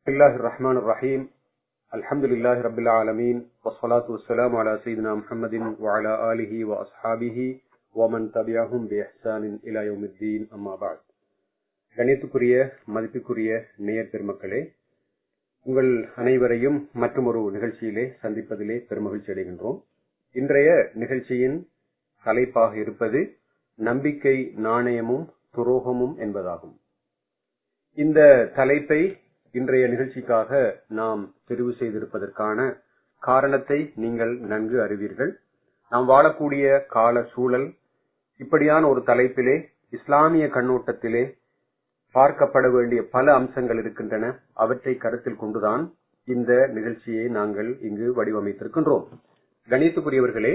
بسم الله الرحمن الرحيم الحمد لله رب العالمين والصلاة والسلام على سيدنا محمد وعلى آله وأصحابه ومن تبعهم بإحسان إلى يوم الدين أما بعد கணித்துக்குரிய மதிப்புக்குரிய நேயர் பெருமக்களே உங்கள் அனைவரையும் மற்றும் ஒரு நிகழ்ச்சியிலே சந்திப்பதிலே பெருமகிழ்ச்சி அடைகின்றோம் இன்றைய நிகழ்ச்சியின் தலைப்பாக இருப்பது நம்பிக்கை நாணயமும் துரோகமும் என்பதாகும் இந்த தலைப்பை இன்றைய நிகழ்ச்சிக்காக நாம் தெரிவு செய்திருப்பதற்கான காரணத்தை நீங்கள் நன்கு அறிவீர்கள் நாம் வாழக்கூடிய கால சூழல் இப்படியான ஒரு தலைப்பிலே இஸ்லாமிய கண்ணோட்டத்திலே பார்க்கப்பட வேண்டிய பல அம்சங்கள் இருக்கின்றன அவற்றை கருத்தில் கொண்டுதான் இந்த நிகழ்ச்சியை நாங்கள் இங்கு வடிவமைத்திருக்கின்றோம் கணித்துக்குரியவர்களே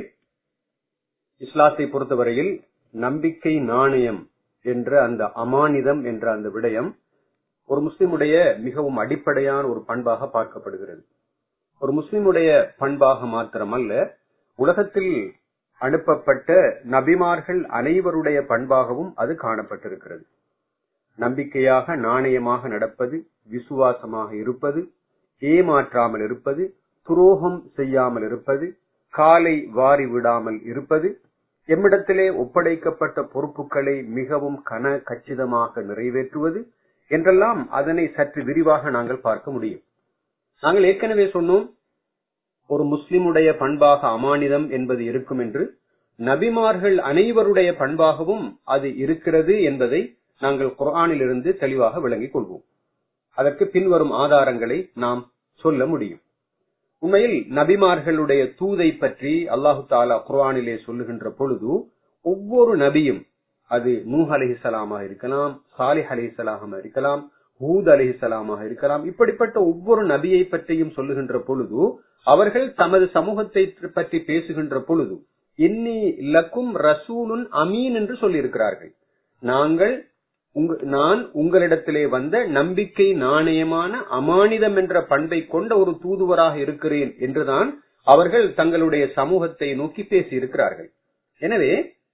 இஸ்லாத்தை பொறுத்தவரையில் நம்பிக்கை நாணயம் என்ற அந்த அமானிதம் என்ற அந்த விடயம் ஒரு முஸ்லிமுடைய மிகவும் அடிப்படையான ஒரு பண்பாக பார்க்கப்படுகிறது ஒரு முஸ்லிமுடைய பண்பாக மாத்திரமல்ல உலகத்தில் அனுப்பப்பட்ட நபிமார்கள் அனைவருடைய பண்பாகவும் அது காணப்பட்டிருக்கிறது நம்பிக்கையாக நாணயமாக நடப்பது விசுவாசமாக இருப்பது ஏமாற்றாமல் இருப்பது துரோகம் செய்யாமல் இருப்பது காலை வாரி விடாமல் இருப்பது எம்மிடத்திலே ஒப்படைக்கப்பட்ட பொறுப்புகளை மிகவும் கன கச்சிதமாக நிறைவேற்றுவது என்றெல்லாம் அதனை சற்று விரிவாக நாங்கள் பார்க்க முடியும் நாங்கள் ஏற்கனவே சொன்னோம் ஒரு முஸ்லிமுடைய பண்பாக அமானிதம் என்பது இருக்கும் என்று நபிமார்கள் அனைவருடைய பண்பாகவும் அது இருக்கிறது என்பதை நாங்கள் குரானிலிருந்து தெளிவாக விளங்கிக் கொள்வோம் அதற்கு பின்வரும் ஆதாரங்களை நாம் சொல்ல முடியும் உண்மையில் நபிமார்களுடைய தூதை பற்றி அல்லாஹு தாலா குர்ஆனிலே சொல்லுகின்ற பொழுது ஒவ்வொரு நபியும் அது நூஹ் அலிஹலாமாக இருக்கலாம் சாலிஹ் அலிஹலாமாக இருக்கலாம் ஹூத் அலிஹலாமாக இருக்கலாம் இப்படிப்பட்ட ஒவ்வொரு நபியை பற்றியும் சொல்லுகின்ற பொழுது அவர்கள் தமது சமூகத்தை பற்றி பேசுகின்ற பொழுது இன்னி லக்கும் ரசூலுன் அமீன் என்று சொல்லியிருக்கிறார்கள் நாங்கள் நான் உங்களிடத்திலே வந்த நம்பிக்கை நாணயமான அமானிதம் என்ற பண்பை கொண்ட ஒரு தூதுவராக இருக்கிறேன் என்றுதான் அவர்கள் தங்களுடைய சமூகத்தை நோக்கி பேசியிருக்கிறார்கள் எனவே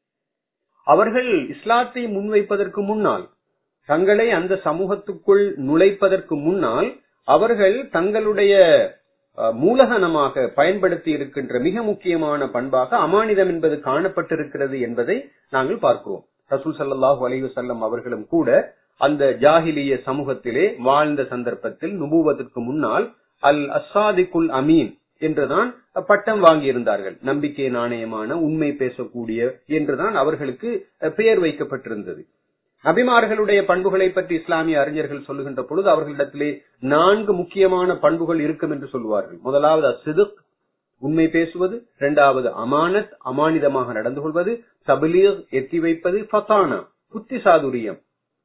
அவர்கள் இஸ்லாத்தை முன்வைப்பதற்கு முன்னால் தங்களை அந்த சமூகத்துக்குள் நுழைப்பதற்கு முன்னால் அவர்கள் தங்களுடைய மூலதனமாக பயன்படுத்தி இருக்கின்ற மிக முக்கியமான பண்பாக அமானிதம் என்பது காணப்பட்டிருக்கிறது என்பதை நாங்கள் பார்க்கிறோம் ரசூல் சல்லாஹூ அலைவசல்லம் அவர்களும் கூட அந்த ஜாகிலிய சமூகத்திலே வாழ்ந்த சந்தர்ப்பத்தில் நுபுவதற்கு முன்னால் அல் அசாதிக்குல் அமீன் என்றுதான் பட்டம் வாங்கியிருந்தார்கள் நம்பிக்கை நாணயமான உண்மை பேசக்கூடிய என்றுதான் அவர்களுக்கு பெயர் வைக்கப்பட்டிருந்தது நபிமார்களுடைய பண்புகளை பற்றி இஸ்லாமிய அறிஞர்கள் சொல்லுகின்ற பொழுது அவர்களிடத்திலே நான்கு முக்கியமான பண்புகள் இருக்கும் என்று சொல்லுவார்கள் முதலாவது அசிதுக் உண்மை பேசுவது இரண்டாவது அமானத் அமானிதமாக நடந்து கொள்வது தபிலீர் எத்தி வைப்பது ஃபத்தானா புத்தி சாதுரியம்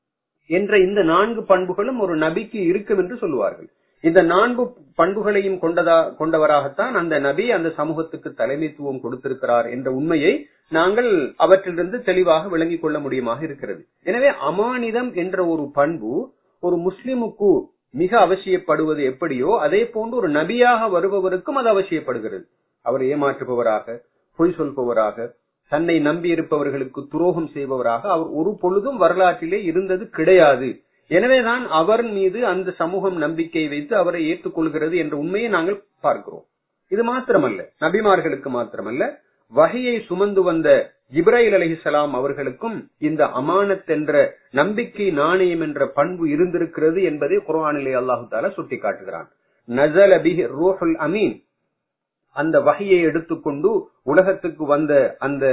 என்ற இந்த நான்கு பண்புகளும் ஒரு நபிக்கு இருக்கும் என்று சொல்லுவார்கள் இந்த நான்கு பண்புகளையும் கொண்டதா கொண்டவராகத்தான் அந்த நபி அந்த சமூகத்துக்கு தலைமைத்துவம் கொடுத்திருக்கிறார் என்ற உண்மையை நாங்கள் அவற்றிலிருந்து தெளிவாக விளங்கிக் கொள்ள முடியுமாக இருக்கிறது எனவே அமானிதம் என்ற ஒரு பண்பு ஒரு முஸ்லிமுக்கு மிக அவசியப்படுவது எப்படியோ அதே போன்று ஒரு நபியாக வருபவருக்கும் அது அவசியப்படுகிறது அவர் ஏமாற்றுபவராக பொய் சொல்பவராக தன்னை நம்பி இருப்பவர்களுக்கு துரோகம் செய்பவராக அவர் ஒரு பொழுதும் வரலாற்றிலே இருந்தது கிடையாது எனவேதான் அவர் மீது அந்த சமூகம் நம்பிக்கை வைத்து அவரை ஏற்றுக்கொள்கிறது என்ற உண்மையை நாங்கள் பார்க்கிறோம் இது மாத்திரமல்ல நபிமார்களுக்கு மாத்திரமல்ல வகையை சுமந்து வந்த இப்ராஹில் அலிஹலாம் அவர்களுக்கும் இந்த அமானத் என்ற நம்பிக்கை நாணயம் என்ற பண்பு இருந்திருக்கிறது என்பதை குர்ஆனிலே அல்லாஹு தாலா சுட்டி காட்டுகிறான் நசல பிஹி ரூஹுல் அமீன் அந்த வகையை எடுத்துக்கொண்டு உலகத்துக்கு வந்த அந்த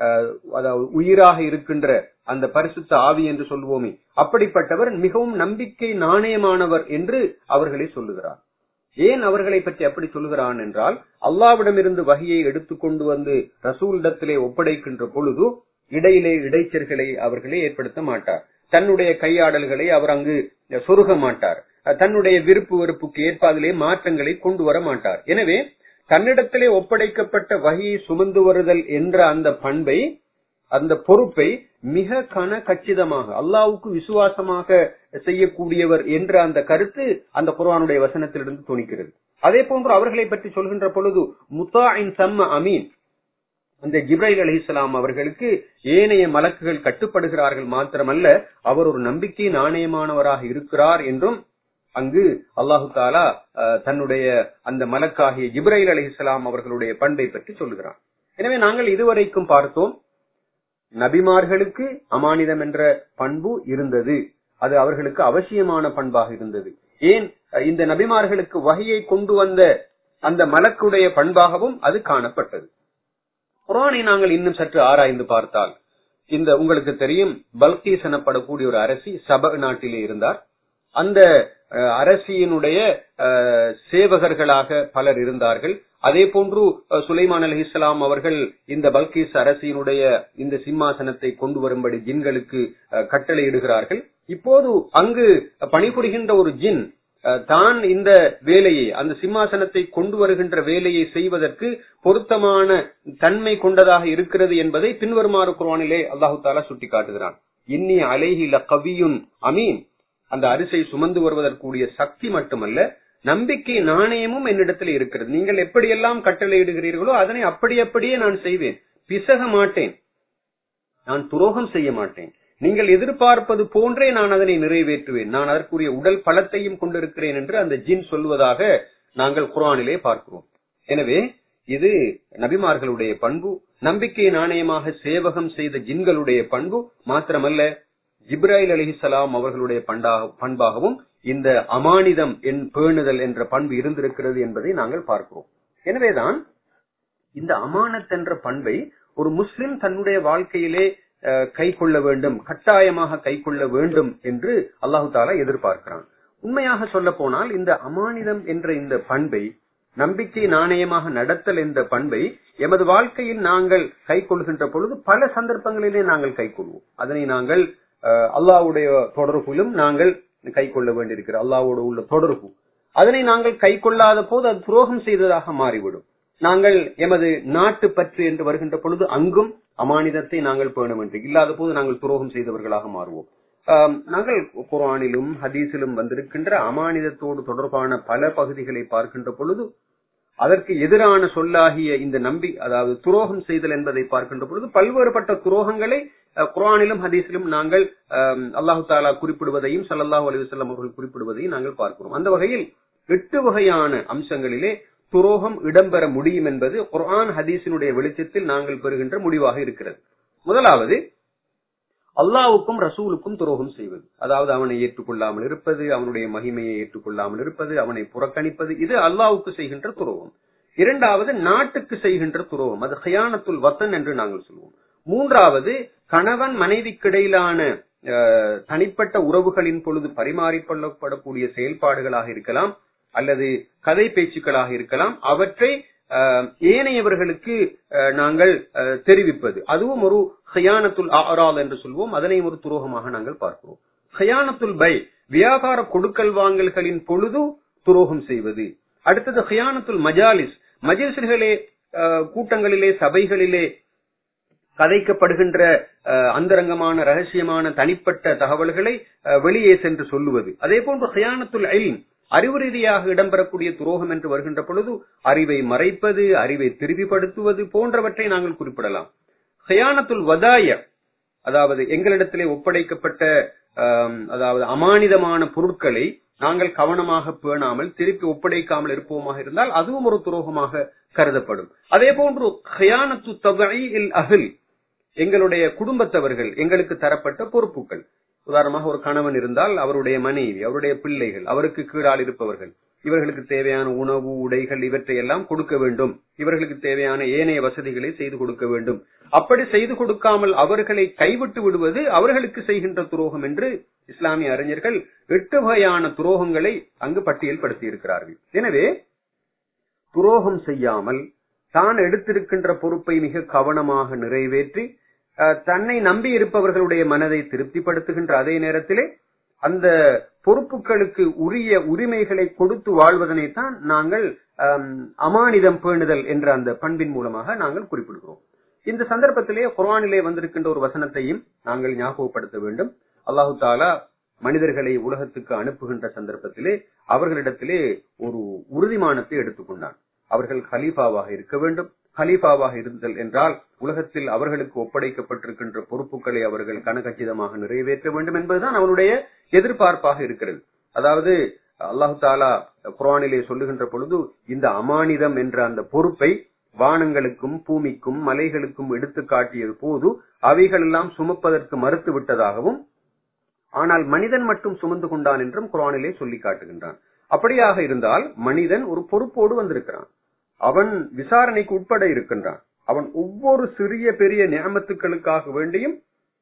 அதாவது உயிராக இருக்கின்ற அந்த பரிசுத்த ஆவி என்று சொல்வோமே அப்படிப்பட்டவர் மிகவும் நம்பிக்கை நாணயமானவர் என்று அவர்களை சொல்லுகிறார் ஏன் அவர்களை பற்றி அப்படி சொல்லுகிறான் என்றால் அல்லாவிடமிருந்து வகையை எடுத்துக்கொண்டு வந்து ரசூலிடத்திலே ஒப்படைக்கின்ற பொழுது இடையிலே இடைச்சல்களை அவர்களே ஏற்படுத்த மாட்டார் தன்னுடைய கையாடல்களை அவர் அங்கு சொருக மாட்டார் தன்னுடைய விருப்பு வெறுப்புக்கு ஏற்ப அதிலே மாற்றங்களை கொண்டு வர மாட்டார் எனவே தன்னிடத்திலே ஒப்படைக்கப்பட்ட வகையை சுமந்து வருதல் என்ற அந்த பண்பை அந்த பொறுப்பை மிக கன கச்சிதமாக அல்லாவுக்கு விசுவாசமாக செய்யக்கூடியவர் என்ற அந்த கருத்து அந்த குர்ஆனுடைய வசனத்திலிருந்து துணிக்கிறது அதே போன்று அவர்களை பற்றி சொல்கின்ற பொழுது முத்தாயின் சம்ம அமீன் அந்த ஜிப்ரைல் அலிஹிஸ்லாம் அவர்களுக்கு ஏனைய மலக்குகள் கட்டுப்படுகிறார்கள் மாத்திரமல்ல அவர் ஒரு நம்பிக்கை நாணயமானவராக இருக்கிறார் என்றும் அங்கு அல்லாஹு தாலா அஹ், தன்னுடைய அந்த மலக்காகிய ஜிப்ரைல் அலிஹிஸ்லாம் அவர்களுடைய பண்பை பற்றி சொல்லுகிறான் எனவே நாங்கள் இதுவரைக்கும் பார்த்தோம் நபிமார்களுக்கு அமானிதம் என்ற பண்பு இருந்தது அது அவர்களுக்கு அவசியமான பண்பாக இருந்தது ஏன் அஹ், இந்த நபிமார்களுக்கு வகையை கொண்டு வந்த அந்த மலக்குடைய பண்பாகவும் அது காணப்பட்டது குரானை நாங்கள் இன்னும் சற்று ஆராய்ந்து பார்த்தால் இந்த உங்களுக்கு தெரியும் பல்கீஸ் எனப்படக்கூடிய ஒரு அரசி சப நாட்டிலே இருந்தார் அந்த அஹ், அரசியினுடைய அஹ், சேவகர்களாக பலர் இருந்தார்கள் அதே போன்று அஹ், சுலைமான் அலி இஸ்லாம் அவர்கள் இந்த பல்கீஸ் அரசியினுடைய இந்த சிம்மாசனத்தை கொண்டு வரும்படி ஜின்களுக்கு அஹ், கட்டளையிடுகிறார்கள் இப்போது அங்கு பணிபுரிகின்ற ஒரு ஜின் அஹ், தான் இந்த வேலையை அந்த சிம்மாசனத்தை கொண்டு வருகின்ற வேலையை செய்வதற்கு பொருத்தமான தன்மை கொண்டதாக இருக்கிறது என்பதை பின்வருமாறு குரானிலே அல்லாஹு தாலா சுட்டிக்காட்டுகிறான் இன்னி அலைஹி லகவியுன் அமீன் அந்த அரிசை சுமந்து வருவதற்குரிய சக்தி மட்டுமல்ல நம்பிக்கை நாணயமும் என்னிடத்தில் இருக்கிறது நீங்கள் எப்படியெல்லாம் கட்டளையிடுகிறீர்களோ அதனை அப்படி அப்படியே நான் செய்வேன் பிசக மாட்டேன் நான் துரோகம் செய்ய மாட்டேன் நீங்கள் எதிர்பார்ப்பது போன்றே நான் அதனை நிறைவேற்றுவேன் நான் அதற்குரிய உடல் பலத்தையும் கொண்டிருக்கிறேன் என்று அந்த ஜின் சொல்வதாக நாங்கள் குரானிலே பார்க்கிறோம் எனவே இது நபிமார்களுடைய பண்பு நம்பிக்கை நாணயமாக சேவகம் செய்த ஜின்களுடைய பண்பு மாத்திரமல்ல ஜிப்ராயில் அலிஹிசலாம் அவர்களுடைய பண்டாக- பண்பாகவும் இந்த அமானிதம் என் பேணுதல் என்ற பண்பு இருந்திருக்கிறது என்பதை நாங்கள் பார்க்கிறோம் எனவேதான் இந்த அமானத் என்ற பண்பை ஒரு முஸ்லிம் தன்னுடைய வாழ்க்கையிலே அஹ், கை கொள்ள வேண்டும் கட்டாயமாக கை கொள்ள வேண்டும் என்று அல்லாஹு தாலா எதிர்பார்க்கிறான் உண்மையாக சொல்ல போனால் இந்த அமானிதம் என்ற இந்த பண்பை நம்பிக்கை நாணயமாக நடத்தல் என்ற பண்பை எமது வாழ்க்கையில் நாங்கள் கை கொள்கின்ற பொழுது பல சந்தர்ப்பங்களிலே நாங்கள் கை கொள்வோம் அதனை நாங்கள் அஹ், அல்லாஹ்வுடைய தொடர்பிலும் நாங்கள் கை கொள்ள வேண்டியிருக்கிற அல்லாஹ்வோடு உள்ள தொடர்பு அதனை நாங்கள் கை கொள்ளாத போது அது துரோகம் செய்ததாக மாறிவிடும் நாங்கள் எமது நாட்டு பற்று என்று வருகின்ற பொழுது அங்கும் அமானிதத்தை நாங்கள் பேண வேண்டும் இல்லாத போது நாங்கள் துரோகம் செய்தவர்களாக மாறுவோம் ஆம், நாங்கள் குர்ஆனிலும் ஹதீஸிலும் வந்திருக்கின்ற அமானிதத்தோடு தொடர்பான பல பகுதிகளை பார்க்கின்ற பொழுது அதற்கு எதிரான சொல்லாகிய இந்த நம்பி அதாவது துரோகம் செய்தல் என்பதை பார்க்கின்ற பொழுது பல்வேறுபட்ட துரோகங்களை அஹ், குர்ஆனிலும் ஹதீஸிலும் நாங்கள் ஆம், அல்லாஹு தாலா குறிப்பிடுவதையும் ஸல்லல்லாஹு அலைஹி வஸல்லம் அவர்கள் குறிப்பிடுவதையும் நாங்கள் பார்க்கிறோம் அந்த வகையில் எட்டு வகையான அம்சங்களிலே துரோகம் இடம்பெற முடியும் என்பது குர்ஆன் ஹதீஸினுடைய வெளிச்சத்தில் நாங்கள் பெறுகின்ற முடிவாக இருக்கிறது முதலாவது அல்லாவுக்கும் ரசூலுக்கும் துரோகம் செய்வது அதாவது அவனை ஏற்றுக்கொள்ளாமல் இருப்பது அவனுடைய மகிமையை ஏற்றுக்கொள்ளாமல் இருப்பது அவனை புறக்கணிப்பது இது அல்லாவுக்கு செய்கின்ற துரோகம் இரண்டாவது நாட்டுக்கு செய்கின்ற துரோகம் அது ஹயானத்துல் வத்தன் என்று நாங்கள் சொல்வோம் மூன்றாவது கணவன் மனைவிக்கிடையிலான அஹ், தனிப்பட்ட உறவுகளின் பொழுது பரிமாறிக்கொள்ளப்படக்கூடிய செயல்பாடுகளாக இருக்கலாம் அல்லது கதை பேச்சுக்களாக இருக்கலாம் அவற்றை அஹ், ஏனையவர்களுக்கு அஹ், நாங்கள் அஹ், தெரிவிப்பது அதுவும் ஒரு ஹயானத்துல் ஆரால் என்று சொல்வோம் அதனையும் ஒரு துரோகமாக நாங்கள் பார்க்கிறோம் ஹயானத்துல் பை வியாபார கொடுக்கல் வாங்கல்களின் பொழுது துரோகம் செய்வது அடுத்தது ஹயானத்துல் மஜாலிஸ் மஜலிஸ்களே அஹ், கூட்டங்களிலே சபைகளிலே கதைக்கப்படுகின்ற அஹ், அந்தரங்கமான ரகசியமான தனிப்பட்ட தகவல்களை அஹ், வெளியே சென்று சொல்லுவது அதே போன்று ஹயானத்துல் ஐன் அறிவு ரீதியாக இடம்பெறக்கூடிய துரோகம் என்று வருகின்ற பொழுது அறிவை மறைப்பது அறிவை திருப்பிப்படுத்துவது போன்றவற்றை நாங்கள் குறிப்பிடலாம் ஹயானத்துல் வதாய அதாவது எங்களிடத்திலே ஒப்படைக்கப்பட்ட ஆம், அதாவது அமானிதமான பொருட்களை நாங்கள் கவனமாக பேணாமல் திருப்பி ஒப்படைக்காமல் இருப்போமாக இருந்தால் அதுவும் ஒரு துரோகமாக கருதப்படும் அதே போன்று ஹயானத்து தபையில் அகில் எங்களுடைய குடும்பத்தவர்கள் எங்களுக்கு தரப்பட்ட பொறுப்புகள் உதாரணமாக ஒரு கணவன் இருந்தால் அவருடைய மனைவி அவருடைய பிள்ளைகள் அவருக்கு கீழால் இருப்பவர்கள் இவர்களுக்கு தேவையான உணவு உடைகள் இவற்றை எல்லாம் கொடுக்க வேண்டும் இவர்களுக்கு தேவையான ஏனைய வசதிகளை செய்து கொடுக்க வேண்டும் அப்படி செய்து கொடுக்காமல் அவர்களை கைவிட்டு விடுவது அவர்களுக்கு செய்கின்ற துரோகம் என்று இஸ்லாமிய அறிஞர்கள் எட்டு வகையான துரோகங்களை அங்கு பட்டியல்படுத்தி இருக்கிறார்கள் எனவே துரோகம் செய்யாமல் தான் எடுத்திருக்கின்ற பொறுப்பை மிக கவனமாக நிறைவேற்றி அஹ், தன்னை நம்பி இருப்பவர்களுடைய மனதை திருப்திப்படுத்துகின்ற அதே நேரத்திலே அந்த பொறுப்புகளுக்கு உரிய உரிமைகளை கொடுத்து வாழ்வதனைத்தான் நாங்கள் அம், அமானிதம் பேணுதல் என்ற அந்த பண்பின் மூலமாக நாங்கள் குறிப்பிடுகிறோம் இந்த சந்தர்ப்பத்திலே குர்ஆனிலே வந்திருக்கின்ற ஒரு வசனத்தையும் நாங்கள் ஞாபகப்படுத்த வேண்டும் அல்லாஹு தாலா மனிதர்களை உலகத்துக்கு அனுப்புகின்ற சந்தர்ப்பத்திலே அவர்களிடத்திலே ஒரு உறுதிமானத்தை எடுத்துக்கொண்டான் அவர்கள் கலீஃபாவாக இருக்க வேண்டும் கலீஃபாவாக இருந்தல் என்றால் உலகத்தில் அவர்களுக்கு ஒப்படைக்கப்பட்டிருக்கின்ற பொறுப்புகளை அவர்கள் கனகச்சிதமாக நிறைவேற்ற வேண்டும் என்பதுதான் அவனுடைய எதிர்பார்ப்பாக இருக்கிறது அதாவது அல்லாஹு தாலா குரானிலே சொல்லுகின்ற பொழுது இந்த அமானிதம் என்ற அந்த பொறுப்பை வானங்களுக்கும் பூமிக்கும் மலைகளுக்கும் எடுத்து காட்டியது போது அவைகள் எல்லாம் சுமப்பதற்கு மறுத்து விட்டதாகவும் ஆனால் மனிதன் மட்டும் சுமந்து கொண்டான் என்றும் குரானிலே சொல்லி காட்டுகின்றான் அப்படியாக இருந்தால் மனிதன் ஒரு பொறுப்போடு வந்திருக்கிறான் அவன் விசாரணைக்கு உட்பட இருக்கின்றான் அவன் ஒவ்வொரு சிறிய பெரிய நியமத்துக்களுக்காக வேண்டியும்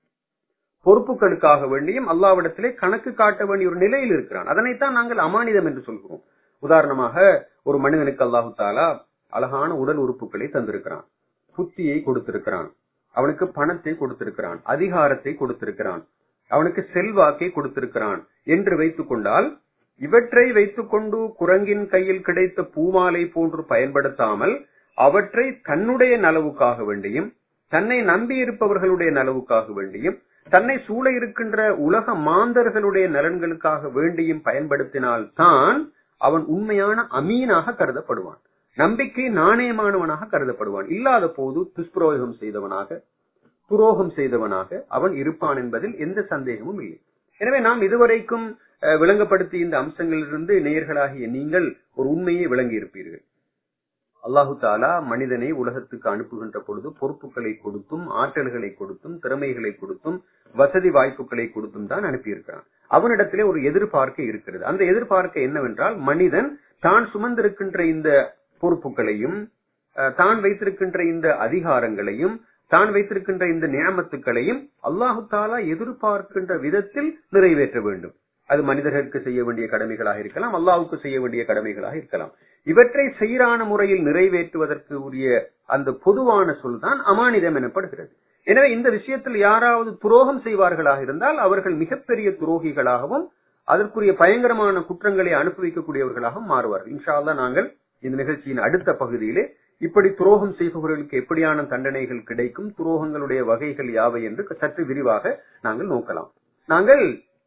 பொறுப்புகளுக்காக வேண்டியும் அல்லாவிடத்திலே கணக்கு காட்ட வேண்டிய ஒரு நிலையில் இருக்கிறான் அதனைத்தான் நாங்கள் அமானிதம் என்று சொல்கிறோம் உதாரணமாக ஒரு மனிதனுக்கு அல்லாஹு தாலா அழகான உடல் உறுப்புகளை தந்திருக்கிறான் புத்தியை கொடுத்திருக்கிறான் அவனுக்கு பணத்தை கொடுத்திருக்கிறான் அதிகாரத்தை கொடுத்திருக்கிறான் அவனுக்கு செல்வாக்கை கொடுத்திருக்கிறான் என்று வைத்துக் கொண்டால் இவற்றை வைத்துக்கொண்டு குரங்கின் கையில் கிடைத்த பூமாலை போன்று பயன்படுத்தாமல் அவற்றை தன்னுடைய நலவுக்காக வேண்டியும் தன்னை நம்பி இருப்பவர்களுடைய நலவுக்காக வேண்டியும் தன்னை சூழ இருக்கின்ற உலக மாந்தர்களுடைய நலன்களுக்காக வேண்டியும் பயன்படுத்தினால் தான் அவன் உண்மையான அமீனாக கருதப்படுவான் நம்பிக்கை நாணயமானவனாக கருதப்படுவான் இல்லாத போது துஷ்பிரயோகம் செய்தவனாக துரோகம் செய்தவனாக அவன் இருப்பான் என்பதில் எந்த சந்தேகமும் இல்லை எனவே நாம் இதுவரைக்கும் விளங்கப்படுத்திய இந்த அம்சங்களிலிருந்து நேயர்களாகிய நீங்கள் ஒரு உண்மையை விளங்கி இருப்பீர்கள் அல்லாஹு தாலா மனிதனை உலகத்துக்கு அனுப்புகின்ற பொழுது பொறுப்புகளை கொடுத்தும் ஆற்றல்களை கொடுத்தும் திறமைகளை கொடுத்தும் வசதி வாய்ப்புகளை கொடுத்தும் தான் அனுப்பியிருக்கிறான் அவனிடத்திலே ஒரு எதிர்பார்க்க இருக்கிறது அந்த எதிர்பார்க்க என்னவென்றால் மனிதன் தான் சுமந்திருக்கின்ற இந்த பொறுப்புகளையும் தான் வைத்திருக்கின்ற இந்த அதிகாரங்களையும் தான் வைத்திருக்கின்ற இந்த நியமத்துக்களையும் அல்லாஹு தாலா எதிர்பார்க்கின்ற விதத்தில் நிறைவேற்ற வேண்டும் அது மனிதர்களுக்கு செய்ய வேண்டிய கடமைகளாக இருக்கலாம் அல்லாவுக்கு செய்ய வேண்டிய கடமைகளாக இருக்கலாம் இவற்றை சீரான முறையில் நிறைவேற்றுவதற்கு உரிய அந்த பொதுவான சொல் தான் அமானிதம் எனப்படுகிறது எனவே இந்த விஷயத்தில் யாராவது துரோகம் செய்வார்களாக இருந்தால் அவர்கள் மிகப்பெரிய துரோகிகளாகவும் அதற்குரிய பயங்கரமான குற்றங்களை அனுப்பி வைக்கக்கூடியவர்களாகவும் மாறுவார்கள் இன்ஷா அல்லா நாங்கள் இந்த நிகழ்ச்சியின் அடுத்த பகுதியிலே இப்படி துரோகம் செய்பவர்களுக்கு எப்படியான தண்டனைகள் கிடைக்கும் துரோகங்களுடைய வகைகள் யாவை என்று சற்று விரிவாக நாங்கள் நோக்கலாம் நாங்கள்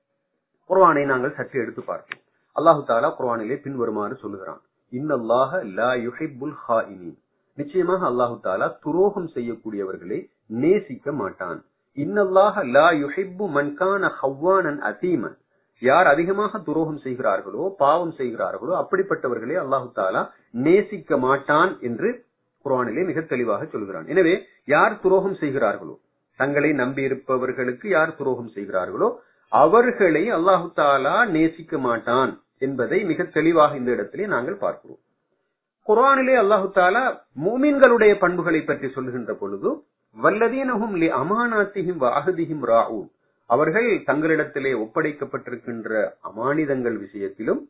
குர்வானை நாங்கள் சற்று எடுத்து பார்ப்போம் அல்லாஹு தாலா குர்வானிலே பின்வருமாறு சொல்லுகிறான் இன்னல்லாஹ லா யுஹிப்புல் ஹாயினின் நிச்சயமாக அல்லாஹு தாலா துரோகம் செய்யக்கூடியவர்களை நேசிக்க மாட்டான் இன்னல்லாஹ லா யுஹிப்பு மன்கான ஹவ்வானன் அதீமன் யார் அதிகமாக துரோகம் செய்கிறார்களோ பாவம் செய்கிறார்களோ அப்படிப்பட்டவர்களே அல்லாஹு தாலா நேசிக்க மாட்டான் என்று குரானிலே மிக தெளிவாக சொல்கிறான் எனவே யார் துரோகம் செய்கிறார்களோ தங்களை நம்பி இருப்பவர்களுக்கு யார் துரோகம் செய்கிறார்களோ அவர்களை அல்லாஹு தாலா நேசிக்க மாட்டான் என்பதை மிக தெளிவாக இந்த இடத்திலே நாங்கள் பார்க்கிறோம் குரானிலே அல்லாஹு தாலா மூமின்களுடைய பண்புகளை பற்றி சொல்லுகின்ற பொழுது வல்லதீனஹும் லி அமானாத்திஹிம் வாஹதிஹிம் ராஹூன் அவர்கள் தங்களிடத்திலே ஒப்படைக்கப்பட்டிருக்கின்ற அமானிதங்கள் விஷயத்திலும்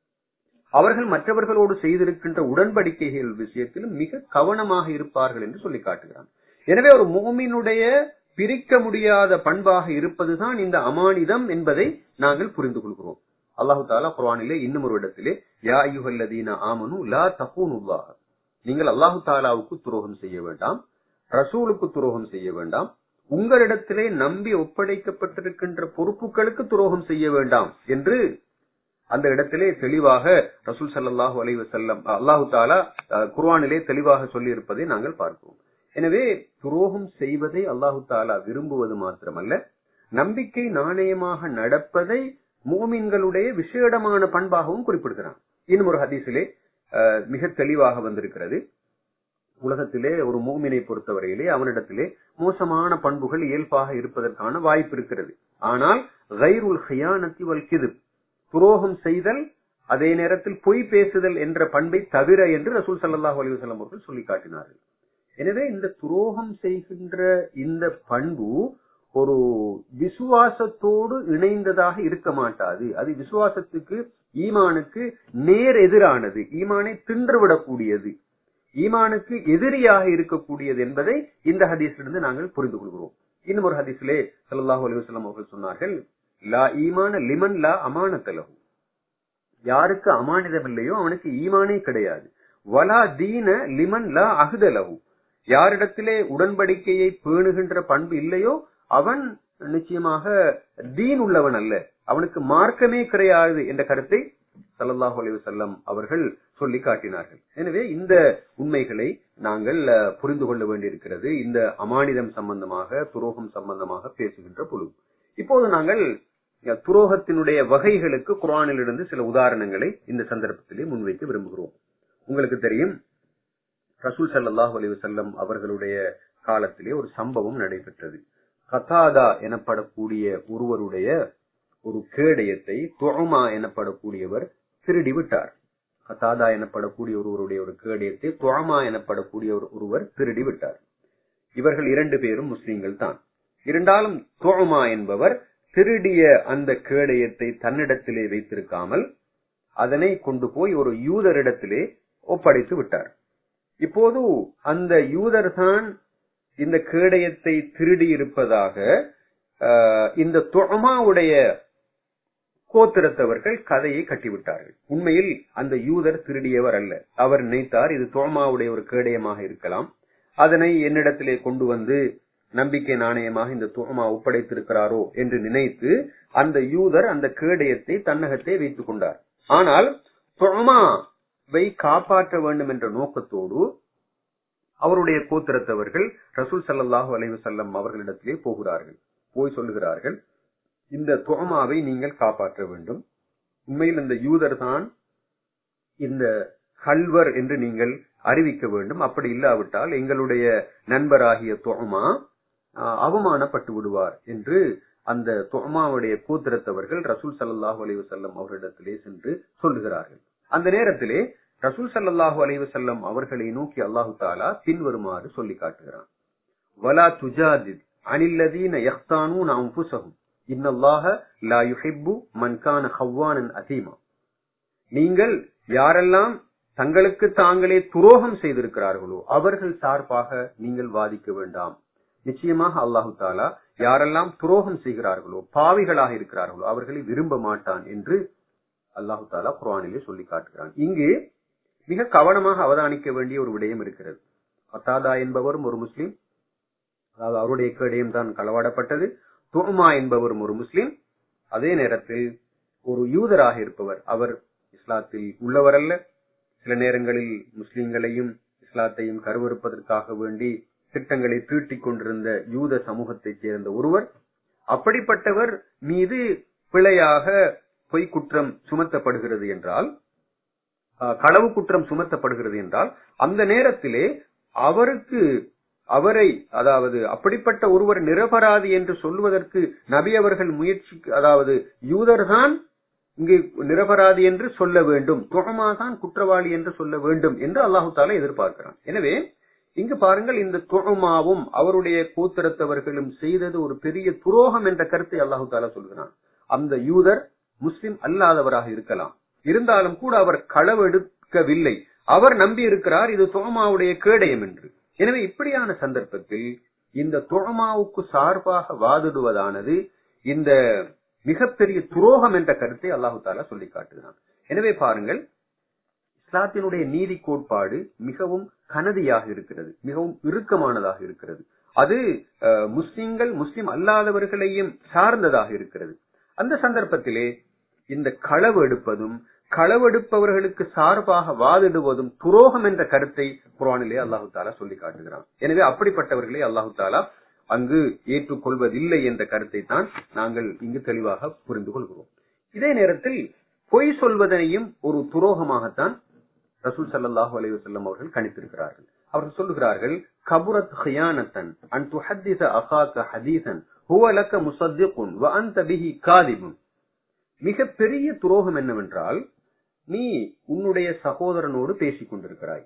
அவர்கள் மற்றவர்களோடு செய்திருக்கின்ற உடன்படிக்கைகள் விஷயத்திலும் மிக கவனமாக இருப்பார்கள் என்று சொல்லி காட்டுகிறான் எனவே ஒரு மோமினுடைய பிரிக்க முடியாத பண்பாக இருப்பதுதான் இந்த அமானிதம் என்பதை நாங்கள் புரிந்து கொள்கிறோம் அல்லாஹு தாலா குரானிலே இன்னும் ஒரு இடத்திலே யா ஐயுஹல்லதீன ஆமனு லா தகூனுல்லாஹ் நீங்கள் அல்லாஹு தாலாவுக்கு துரோகம் செய்ய வேண்டாம் ரசூலுக்கு துரோகம் செய்ய வேண்டாம் உங்களிடத்திலே நம்பி ஒப்படைக்கப்பட்டிருக்கின்ற பொறுப்புகளுக்கு துரோகம் செய்ய வேண்டாம் என்று அந்த இடத்திலே தெளிவாக ரசூல் சல்லாஹூ அலைவ செல்லம் அல்லாஹு தாலா குர்வானிலே தெளிவாக சொல்லி இருப்பதை நாங்கள் பார்க்கிறோம் எனவே துரோகம் செய்வதை அல்லாஹு தாலா விரும்புவது மாத்திரமல்ல நம்பிக்கை நாணயமாக நடப்பதை மூமின்களுடைய விசேடமான பண்பாகவும் குறிப்பிடுகிறான் இன்னும் ஒரு ஹதீஸிலே மிக தெளிவாக வந்திருக்கிறது உலகத்திலே ஒரு மூமினை பொறுத்தவரையிலே அவனிடத்திலே மோசமான பண்புகள் இயல்பாக இருப்பதற்கான வாய்ப்பு இருக்கிறது ஆனால் கைருல் ஹியானத்தி வல் கிதுப் துரோகம் செய்தல் அதே நேரத்தில் பொய் பேசுதல் என்ற பண்பை தவிர என்று ரசூல் சல்லாஹூ அலிவசல்லம் அவர்கள் சொல்லி காட்டினார்கள் எனவே இந்த துரோகம் செய்கின்ற இந்த பண்பு ஒரு விசுவாசத்தோடு இணைந்ததாக இருக்க மாட்டாது அது விசுவாசத்துக்கு ஈமானுக்கு நேர் எதிரானது ஈமானை தின்றுவிடக்கூடியது ஈமானுக்கு எதிரியாக இருக்கக்கூடியது என்பதை இந்த ஹதீஸிலிருந்து நாங்கள் புரிந்து கொள்கிறோம் இன்னும் ஒரு ஹதீஸிலே சல்லாஹூ அலிவசல்லம் அவர்கள் சொன்னார்கள் லா ஈமான லிமன் லா அமானத்தலகு யாருக்கு அமானிதம் இல்லையோ அவனுக்கு ஈமானே கிடையாது வலா தீன லிமன் லா அகுதலகு யாரிடத்திலே உடன்படிக்கையை பேணுகின்ற பண்பு இல்லையோ அவன் நிச்சயமாக தீன் உள்ளவன் அல்ல அவனுக்கு மார்க்கமே கிடையாது என்ற கருத்தை சல்லாஹூ அலி வல்லம் அவர்கள் சொல்லி காட்டினார்கள் எனவே இந்த உண்மைகளை நாங்கள் புரிந்து கொள்ள வேண்டியிருக்கிறது இந்த அமானிதம் சம்பந்தமாக துரோகம் சம்பந்தமாக பேசுகின்ற பொழுது இப்போது நாங்கள் துரோகத்தினுடைய வகைகளுக்கு குரானிலிருந்து சில உதாரணங்களை இந்த சந்தர்ப்பத்திலே முன்வைக்க விரும்புகிறோம் உங்களுக்கு தெரியும் ரசூல் சல்லாஹூ அலி வசல்லம் அவர்களுடைய காலத்திலே ஒரு சம்பவம் நடைபெற்றது கதாதா எனப்படக்கூடிய ஒருவருடைய ஒரு கேடயத்தை துவமா எனப்படக்கூடியவர் திருடி விட்டார் கதாதா எனப்படக்கூடிய ஒருவருடைய ஒரு கேடயத்தை துவமா எனப்படக்கூடிய ஒருவர் திருடி விட்டார் இவர்கள் இரண்டு பேரும் முஸ்லிம்கள் தான் இருந்தாலும் துவமா என்பவர் திருடிய அந்த கேடயத்தை தன்னிடத்திலே வைத்திருக்காமல் அதனை கொண்டு போய் ஒரு யூதரிடத்திலே ஒப்படைத்து விட்டார் இப்போது அந்த யூதர் தான் இந்த கேடயத்தை திருடி இருப்பதாக இந்த துவமாவுடைய கோத்திரத்தவர்கள் கதையை கட்டிவிட்டார்கள் உண்மையில் அந்த யூதர் திருடியவர் அல்ல அவர் நினைத்தார் இது துவமாவுடைய ஒரு கேடயமாக இருக்கலாம் அதனை என்னிடத்திலே கொண்டு வந்து நம்பிக்கை நாணயமாக இந்த துவமா ஒப்படைத்திருக்கிறாரோ என்று நினைத்து அந்த யூதர் அந்த கேடயத்தை தன்னகத்தை வைத்துக் கொண்டார் ஆனால் துவமாவை காப்பாற்ற வேண்டும் என்ற நோக்கத்தோடு அவருடைய கோத்திரத்தவர்கள் ரசூல் சல்லாஹூ அலைவு செல்லம் அவர்களிடத்திலே போகிறார்கள் போய் சொல்லுகிறார்கள் இந்த துவமாவை நீங்கள் காப்பாற்ற வேண்டும் உண்மையில் இந்த யூதர் தான் இந்த கல்வர் என்று நீங்கள் அறிவிக்க வேண்டும் அப்படி இல்லாவிட்டால் எங்களுடைய நண்பராகிய துவமா அவமானப்பட்டு விடுவார் என்று அந்த துவமாவுடைய கூத்திரத்தவர்கள் ரசூல் சல்லாஹூ அலைவு செல்லம் அவர்களிடத்திலே சென்று சொல்லுகிறார்கள் அந்த நேரத்திலே ரசூல் சல்லாஹூ அலைவு செல்லம் அவர்களை நோக்கி அல்லாஹு தாலா பின்வருமாறு சொல்லி காட்டுகிறான் வலா துஜாதித் அனில்லதீன யஹ்தானூன் அன்புசகும் இன்னல்லாஹ லா யுஹிப்பு மன்கான ஹவ்வானன் அதீமா நீங்கள் யாரெல்லாம் தங்களுக்கு தாங்களே துரோகம் செய்திருக்கிறார்களோ அவர்கள் சார்பாக நீங்கள் வாதிக்க வேண்டாம் நிச்சயமாக அல்லாஹு தாலா யாரெல்லாம் துரோகம் செய்கிறார்களோ பாவிகளாக இருக்கிறார்களோ அவர்களை விரும்ப மாட்டான் என்று அல்லாஹு தாலா குரானிலே சொல்லி காட்டுகிறான் இங்கு மிக கவனமாக அவதானிக்க வேண்டிய ஒரு விடயம் இருக்கிறது அத்தாதா என்பவரும் ஒரு முஸ்லிம் அதாவது அவருடைய கேடயம் தான் களவாடப்பட்டது துர்மா என்பவரும் ஒரு முஸ்லிம் அதே நேரத்தில் ஒரு யூதராக இருப்பவர் அவர் இஸ்லாத்தில் உள்ளவர் அல்ல சில நேரங்களில் முஸ்லிம்களையும் இஸ்லாத்தையும் கருவறுப்பதற்காக வேண்டி திட்டங்களை தீட்டிக் கொண்டிருந்த யூத சமூகத்தைச் சேர்ந்த ஒருவர் அப்படிப்பட்டவர் மீது பிழையாக பொய் குற்றம் சுமத்தப்படுகிறது என்றால் களவு குற்றம் சுமத்தப்படுகிறது என்றால் அந்த நேரத்திலே அவருக்கு அவரை அதாவது அப்படிப்பட்ட ஒருவர் நிரபராதி என்று சொல்வதற்கு நபி அவர்கள் முயற்சி அதாவது யூதர் தான் இங்கு நிரபராதி என்று சொல்ல வேண்டும் துகமாதான் குற்றவாளி என்று சொல்ல வேண்டும் என்று அல்லாஹு தாலா எதிர்பார்க்கிறான் எனவே இங்கு பாருங்கள் இந்த துகமாவும் அவருடைய கூத்திரத்தவர்களும் செய்தது ஒரு பெரிய துரோகம் என்ற கருத்தை அல்லாஹு தாலா சொல்கிறான் அந்த யூதர் முஸ்லிம் அல்லாதவராக இருக்கலாம் இருந்தாலும் கூட அவர் களவெடுக்கவில்லை அவர் நம்பி இருக்கிறார் இது துகமாவுடைய கேடயம் என்று எனவே இப்படியான சந்தர்ப்பத்தில் இந்த துகமாவுக்கு சார்பாக வாதிடுவதானது இந்த மிகப்பெரிய துரோகம் என்ற கருத்தை அல்லாஹு தாலா சொல்லி காட்டுகிறான் எனவே பாருங்கள் இஸ்லாத்தினுடைய நீதி கோட்பாடு மிகவும் கனதியாக இருக்கிறது மிகவும் இறுக்கமானதாக இருக்கிறது அது முஸ்லிம்கள் முஸ்லிம் அல்லாதவர்களையும் சார்ந்ததாக இருக்கிறது அந்த சந்தர்ப்பத்திலே இந்த களவு எடுப்பதும் களவெடுப்பவர்களுக்கு சார்பாக வாதிடுவதும் துரோகம் என்ற கருத்தை குரானிலே அல்லாஹு தாலா சொல்லி காட்டுகிறான் எனவே அப்படிப்பட்டவர்களை அல்லாஹு தாலா அங்கு ஏற்றுக்கொள்வதில்லை என்ற கருத்தை தான் நாங்கள் இங்கு தெளிவாக புரிந்து கொள்கிறோம் இதே நேரத்தில் பொய் சொல்வதனையும் ஒரு துரோகமாகத்தான் ரசூல் சல்லாஹூ அலைஹி வஸல்லம் அவர்கள் கணித்திருக்கிறார்கள் அவர்கள் சொல்லுகிறார்கள் கபுரத் ஹியானத்தன் அன் துஹத்திஸ அகாக்க ஹதீசன் ஹுவ லக்க முசத்திகுன் வ அன்த பிஹி காதிபுன் மிக பெரிய துரோகம் என்னவென்றால் நீ உன்னுடைய சகோதரனோடு பேசிக் கொண்டிருக்கிறாய்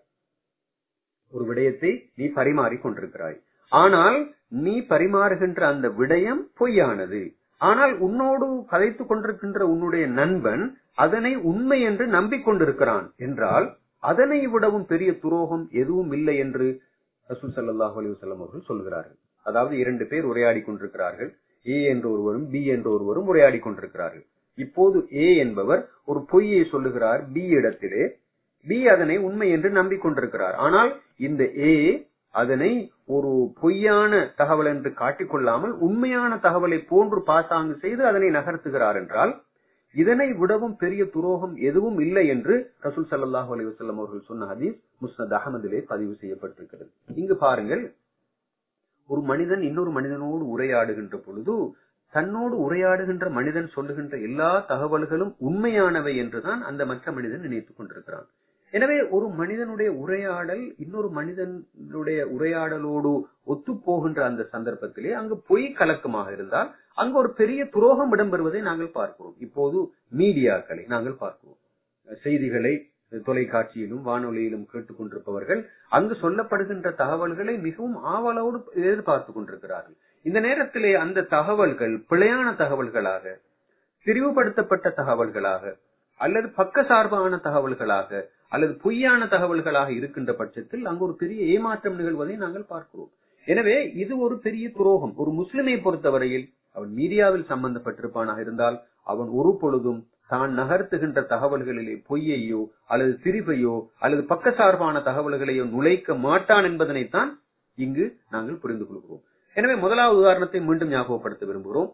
ஒரு விடயத்தை நீ பரிமாறிக் கொண்டிருக்கிறாய் ஆனால் நீ பரிமாறுகின்ற அந்த விடயம் பொய்யானது ஆனால் உன்னோடு கதைத்துக் கொண்டிருக்கின்ற உன்னுடைய நண்பன் அதனை உண்மை என்று நம்பிக்கொண்டிருக்கிறான் என்றால் அதனை விடவும் பெரிய துரோகம் எதுவும் இல்லை என்று ரசூல் சல்லாஹூ அலி வல்லம் அவர்கள் சொல்கிறார்கள் அதாவது இரண்டு பேர் உரையாடி கொண்டிருக்கிறார்கள் ஏ என்ற ஒருவரும் பி என்ற ஒருவரும் உரையாடி கொண்டிருக்கிறார்கள் இப்போது ஏ என்பவர் ஒரு பொய்யை சொல்லுகிறார் பி இடத்திலே பி அதனை உண்மை என்று நம்பிக்கொண்டிருக்கிறார் ஆனால் இந்த ஏ அதனை ஒரு பொய்யான தகவல் என்று காட்டிக்கொள்ளாமல் உண்மையான தகவலை போன்று பாசாங்கு செய்து அதனை நகர்த்துகிறார் என்றால் இதனை விடவும் பெரிய துரோகம் எதுவும் இல்லை என்று ரசூல் சல்லாஹூ அலி வசல்லம் அவர்கள் சொன்ன ஹதீஸ் முஸ்னத் அகமதிலே பதிவு செய்யப்பட்டிருக்கிறது இங்கு பாருங்கள் ஒரு மனிதன் இன்னொரு மனிதனோடு உரையாடுகின்ற பொழுது தன்னோடு உரையாடுகின்ற மனிதன் சொல்லுகின்ற எல்லா தகவல்களும் உண்மையானவை என்றுதான் அந்த மற்ற மனிதன் நினைத்துக் கொண்டிருக்கிறான் எனவே ஒரு மனிதனுடைய உரையாடல் இன்னொரு மனிதனுடைய உரையாடலோடு ஒத்துப்போகின்ற அந்த சந்தர்ப்பத்திலே அங்கு பொய் கலக்கமாக இருந்தால் அங்கு ஒரு பெரிய துரோகம் இடம்பெறுவதை நாங்கள் பார்க்கிறோம் இப்போது மீடியாக்களை நாங்கள் பார்க்கிறோம் செய்திகளை தொலைக்காட்சியிலும் வானொலியிலும் கேட்டுக்கொண்டிருப்பவர்கள் அங்கு சொல்லப்படுகின்ற தகவல்களை மிகவும் ஆவலோடு எதிர்பார்த்து கொண்டிருக்கிறார்கள் இந்த நேரத்திலே அந்த தகவல்கள் பிழையான தகவல்களாக திரிவுபடுத்தப்பட்ட தகவல்களாக அல்லது பக்கசார்பான தகவல்களாக அல்லது பொய்யான தகவல்களாக இருக்கின்ற பட்சத்தில் அங்கு ஒரு பெரிய ஏமாற்றம் நிகழ்வதை நாங்கள் பார்க்கிறோம் எனவே இது ஒரு பெரிய துரோகம் ஒரு முஸ்லிமை பொறுத்தவரையில் அவன் மீடியாவில் சம்பந்தப்பட்டிருப்பானாக இருந்தால் அவன் ஒரு பொழுதும் தான் நகர்த்துகின்ற தகவல்களிலே பொய்யையோ அல்லது திரிவையோ அல்லது பக்கசார்பான தகவல்களையோ நுழைக்க மாட்டான் என்பதனைத்தான் இங்கு நாங்கள் புரிந்து கொள்கிறோம் எனவே முதலாவது உதாரணத்தை மீண்டும் ஞாபகப்படுத்த விரும்புகிறோம்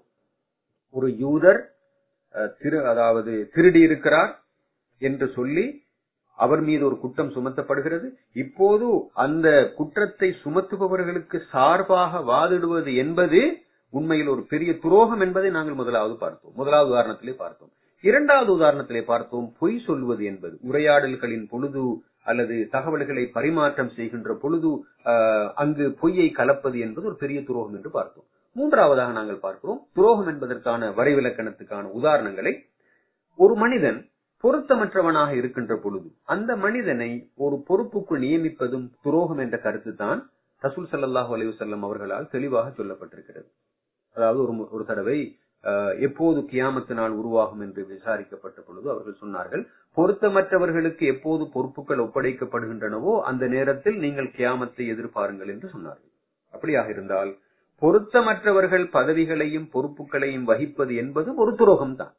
ஒரு யூதர் திரு அதாவது திருடி இருக்கிறார் என்று சொல்லி அவர் மீது ஒரு குற்றம் சுமத்தப்படுகிறது இப்போது அந்த குற்றத்தை சுமத்துபவர்களுக்கு சார்பாக வாதிடுவது என்பது உண்மையில் ஒரு பெரிய துரோகம் என்பதை நாங்கள் முதலாவது பார்த்தோம் முதலாவது உதாரணத்திலே பார்த்தோம் இரண்டாவது உதாரணத்திலே பார்த்தோம் பொய் சொல்வது என்பது உரையாடல்களின் பொழுது அல்லது தகவல்களை பரிமாற்றம் செய்கின்ற பொழுது அங்கு பொய்யை கலப்பது என்பது ஒரு பெரிய துரோகம் என்று பார்த்தோம் மூன்றாவதாக நாங்கள் பார்க்கிறோம் துரோகம் என்பதற்கான வரைவிலக்கணத்துக்கான உதாரணங்களை ஒரு மனிதன் பொருத்தமற்றவனாக இருக்கின்ற பொழுது அந்த மனிதனை ஒரு பொறுப்புக்கு நியமிப்பதும் துரோகம் என்ற கருத்து தான் ரசூல் சல்லாஹூ அலைவசல்லம் அவர்களால் தெளிவாக சொல்லப்பட்டிருக்கிறது அதாவது ஒரு ஒரு தடவை எப்போது கியாமத்து நாள் உருவாகும் என்று விசாரிக்கப்பட்ட பொழுது அவர்கள் சொன்னார்கள் பொருத்தமற்றவர்களுக்கு எப்போது பொறுப்புகள் ஒப்படைக்கப்படுகின்றனவோ அந்த நேரத்தில் நீங்கள் கியாமத்தை எதிர்பாருங்கள் என்று சொன்னார்கள் அப்படியாக இருந்தால் பொருத்தமற்றவர்கள் பதவிகளையும் பொறுப்புகளையும் வகிப்பது என்பது ஒரு துரோகம் தான்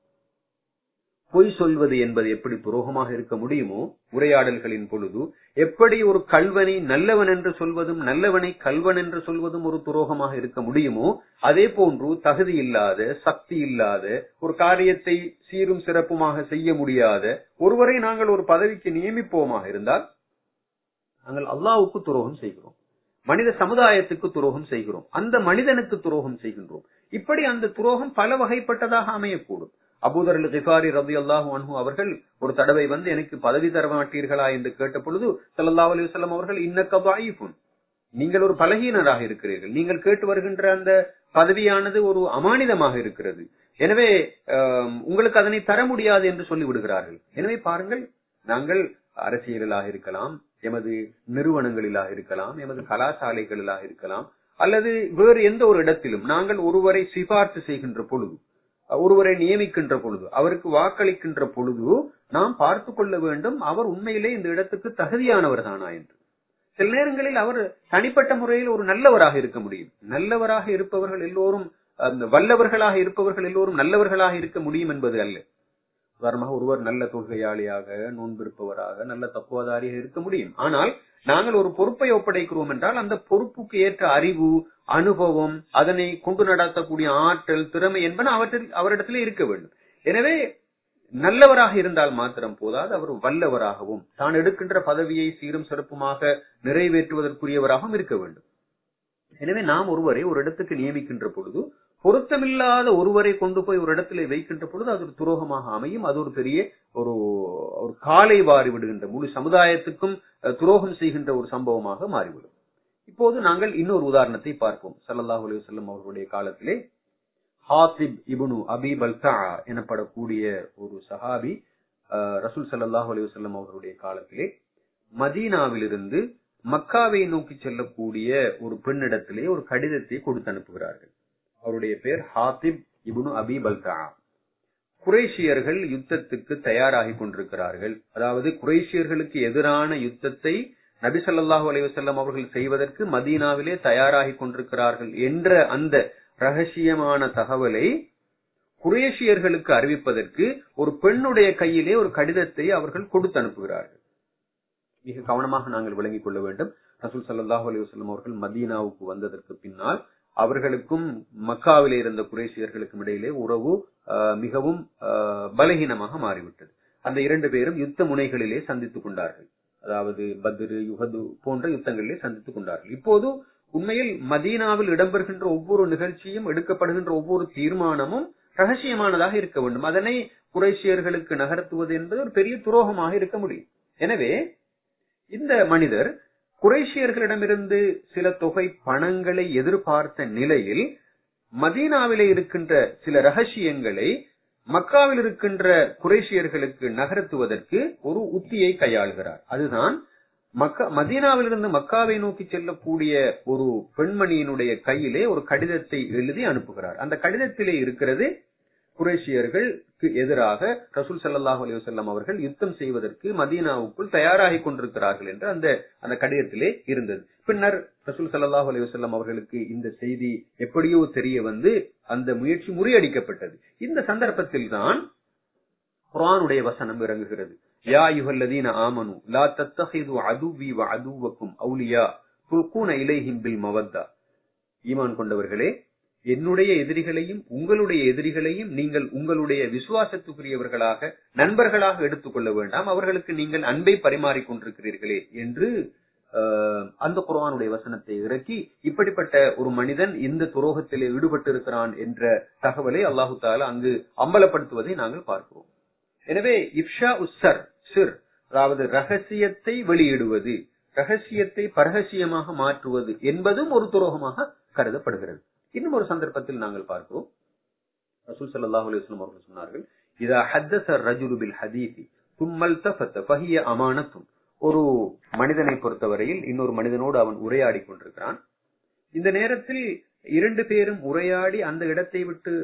பொய் சொல்வது என்பது எப்படி துரோகமாக இருக்க முடியுமோ உரையாடல்களின் பொழுது எப்படி ஒரு கல்வனை நல்லவன் என்று சொல்வதும் நல்லவனை கல்வன் என்று சொல்வதும் ஒரு துரோகமாக இருக்க முடியுமோ அதே போன்று தகுதி இல்லாத சக்தி இல்லாத ஒரு காரியத்தை சீரும் சிறப்புமாக செய்ய முடியாத ஒருவரை நாங்கள் ஒரு பதவிக்கு நியமிப்போமாக இருந்தால் நாங்கள் அல்லாவுக்கு துரோகம் செய்கிறோம் மனித சமுதாயத்துக்கு துரோகம் செய்கிறோம் அந்த மனிதனுக்கு துரோகம் செய்கின்றோம் இப்படி அந்த துரோகம் பல வகைப்பட்டதாக அமையக்கூடும் அபூதர் கிஃபாரி ரபி அல்லாஹு அன்ஹு அவர்கள் ஒரு தடவை வந்து எனக்கு பதவி தர மாட்டீர்களா என்று கேட்ட பொழுது சல்லா அலி வல்லம் அவர்கள் இன்னக்கபாயிஃபுன் நீங்கள் ஒரு பலகீனராக இருக்கிறீர்கள் நீங்கள் கேட்டு வருகின்ற அந்த பதவியானது ஒரு அமானிதமாக இருக்கிறது எனவே உங்களுக்கு அதனை தர முடியாது என்று சொல்லி விடுகிறார்கள் எனவே பாருங்கள் நாங்கள் அரசியலிலாக இருக்கலாம் எமது நிறுவனங்களிலாக இருக்கலாம் எமது கலாசாலைகளிலாக இருக்கலாம் அல்லது வேறு எந்த ஒரு இடத்திலும் நாங்கள் ஒருவரை சிபார்த்து செய்கின்ற பொழுது ஒருவரை நியமிக்கின்ற பொழுது அவருக்கு வாக்களிக்கின்ற பொழுது நாம் பார்த்து கொள்ள வேண்டும் அவர் உண்மையிலே இந்த இடத்துக்கு தகுதியானவர் தானா என்று சில நேரங்களில் அவர் தனிப்பட்ட முறையில் ஒரு நல்லவராக இருக்க முடியும் நல்லவராக இருப்பவர்கள் எல்லோரும் வல்லவர்களாக இருப்பவர்கள் எல்லோரும் நல்லவர்களாக இருக்க முடியும் என்பது அல்ல உதாரணமாக ஒருவர் நல்ல தொழுகையாளியாக நோன்பிருப்பவராக நல்ல தப்புவதாரியாக இருக்க முடியும் ஆனால் நாங்கள் ஒரு பொறுப்பை ஒப்படைக்கிறோம் என்றால் அந்த பொறுப்புக்கு ஏற்ற அறிவு அனுபவம் அதனை கொண்டு நடத்தக்கூடிய ஆற்றல் திறமை என்பன அவற்றில் அவரிடத்திலே இருக்க வேண்டும் எனவே நல்லவராக இருந்தால் மாத்திரம் போதாது அவர் வல்லவராகவும் தான் எடுக்கின்ற பதவியை சீரும் சிறப்புமாக நிறைவேற்றுவதற்குரியவராகவும் இருக்க வேண்டும் எனவே நாம் ஒருவரை ஒரு இடத்துக்கு நியமிக்கின்ற பொழுது பொருத்தமில்லாத ஒருவரை கொண்டு போய் ஒரு இடத்துல வைக்கின்ற பொழுது அது ஒரு துரோகமாக அமையும் அது ஒரு பெரிய ஒரு ஒரு காலை வாரி விடுகின்ற முழு சமுதாயத்துக்கும் துரோகம் செய்கின்ற ஒரு சம்பவமாக மாறிவிடும் இப்போது நாங்கள் இன்னொரு உதாரணத்தை பார்ப்போம் சல்லாஹூ அலி வல்லம் அவர்களுடைய காலத்திலே ஹாத்திப் இபுனு அபீப் அல் எனப்படக்கூடிய ஒரு சஹாபி ரசூல் சல்லாஹூ அலி வல்லம் அவர்களுடைய காலத்திலே மதீனாவிலிருந்து மக்காவை நோக்கி செல்லக்கூடிய ஒரு பெண்ணிடத்திலே ஒரு கடிதத்தை கொடுத்து அனுப்புகிறார்கள் அவருடைய பேர் ஹாத்திப் இபுனு அபீப் அல் குரேஷியர்கள் யுத்தத்துக்கு தயாராகி கொண்டிருக்கிறார்கள் அதாவது குரேஷியர்களுக்கு எதிரான யுத்தத்தை நபி சொல்லாஹு அலைவசல்லம் அவர்கள் செய்வதற்கு மதீனாவிலே தயாராகி கொண்டிருக்கிறார்கள் என்ற அந்த ரகசியமான தகவலை குரேஷியர்களுக்கு அறிவிப்பதற்கு ஒரு பெண்ணுடைய கையிலே ஒரு கடிதத்தை அவர்கள் கொடுத்து அனுப்புகிறார்கள் மிக கவனமாக நாங்கள் விளங்கிக் கொள்ள வேண்டும் ரசூல் சல்லாஹூ அலைவசல்லம் அவர்கள் மதீனாவுக்கு வந்ததற்கு பின்னால் அவர்களுக்கும் மக்காவிலே இருந்த குரேஷியர்களுக்கும் இடையிலே உறவு மிகவும் பலகீனமாக மாறிவிட்டது அந்த இரண்டு பேரும் யுத்த முனைகளிலே சந்தித்துக் கொண்டார்கள் அதாவது பத்ரு யுகது போன்ற யுத்தங்களிலே சந்தித்துக் கொண்டார்கள் இப்போது உண்மையில் மதீனாவில் இடம்பெறுகின்ற ஒவ்வொரு நிகழ்ச்சியும் எடுக்கப்படுகின்ற ஒவ்வொரு தீர்மானமும் ரகசியமானதாக இருக்க வேண்டும் அதனை குறைசியர்களுக்கு நகர்த்துவது என்பது ஒரு பெரிய துரோகமாக இருக்க முடியும் எனவே இந்த மனிதர் குறைஷியர்களிடமிருந்து சில தொகை பணங்களை எதிர்பார்த்த நிலையில் மதீனாவிலே இருக்கின்ற சில ரகசியங்களை மக்காவில் இருக்கின்ற குறைஷியர்களுக்கு நகர்த்துவதற்கு ஒரு உத்தியை கையாளுகிறார் அதுதான் மக்கா மதீனாவிலிருந்து மக்காவை நோக்கி செல்லக்கூடிய ஒரு பெண்மணியினுடைய கையிலே ஒரு கடிதத்தை எழுதி அனுப்புகிறார் அந்த கடிதத்திலே இருக்கிறது குரேஷியர்களுக்கு எதிராக ரசூல் சல்லாஹூ அலி வசல்லாம் அவர்கள் யுத்தம் செய்வதற்கு மதீனாவுக்குள் தயாராகி கொண்டிருக்கிறார்கள் என்று அந்த அந்த கடிதத்திலே இருந்தது பின்னர் ரசூல் சல்லாஹூ அலி வசல்லாம் அவர்களுக்கு இந்த செய்தி எப்படியோ தெரிய வந்து அந்த முயற்சி முறியடிக்கப்பட்டது இந்த சந்தர்ப்பத்தில் தான் குரானுடைய வசனம் இறங்குகிறது யா யுஹல்லதீன ஆமனு லா தத்தஹிது அதுவி வ அதுவக்கும் அவுலியா துல்கூன இலைஹிம் பில் மவத்தா ஈமான் கொண்டவர்களே என்னுடைய எதிரிகளையும் உங்களுடைய எதிரிகளையும் நீங்கள் உங்களுடைய விசுவாசத்துக்குரியவர்களாக நண்பர்களாக எடுத்துக்கொள்ள வேண்டாம் அவர்களுக்கு நீங்கள் அன்பை பரிமாறிக் கொண்டிருக்கிறீர்களே என்று அந்த குரானுடைய வசனத்தை இறக்கி இப்படிப்பட்ட ஒரு மனிதன் இந்த துரோகத்திலே ஈடுபட்டிருக்கிறான் என்ற தகவலை அல்லாஹு தாலா அங்கு அம்பலப்படுத்துவதை நாங்கள் பார்க்கிறோம் எனவே இப்ஷா உஸ்ஸர் சிர் அதாவது ரகசியத்தை வெளியிடுவது ரகசியத்தை பரகசியமாக மாற்றுவது என்பதும் ஒரு துரோகமாக கருதப்படுகிறது இன்னும் ஒரு சந்தர்ப்பத்தில் நாங்கள் பார்க்கிறோம் ரசூல் சல்லாஹூ அலுவலம் அவர்கள் சொன்னார்கள் இதா ஹத்தச ரஜுலு பில் ஹதீசி தும்மல் தஃபத்த பஹிய அமானத்தும் ஒரு மனிதனை பொறுத்தவரையில் இன்னொரு மனிதனோடு அவன் உரையாடி கொண்டிருக்கிறான் இந்த நேரத்தில் இரண்டு பேரும் உரையாடி அந்த இடத்தை விட்டு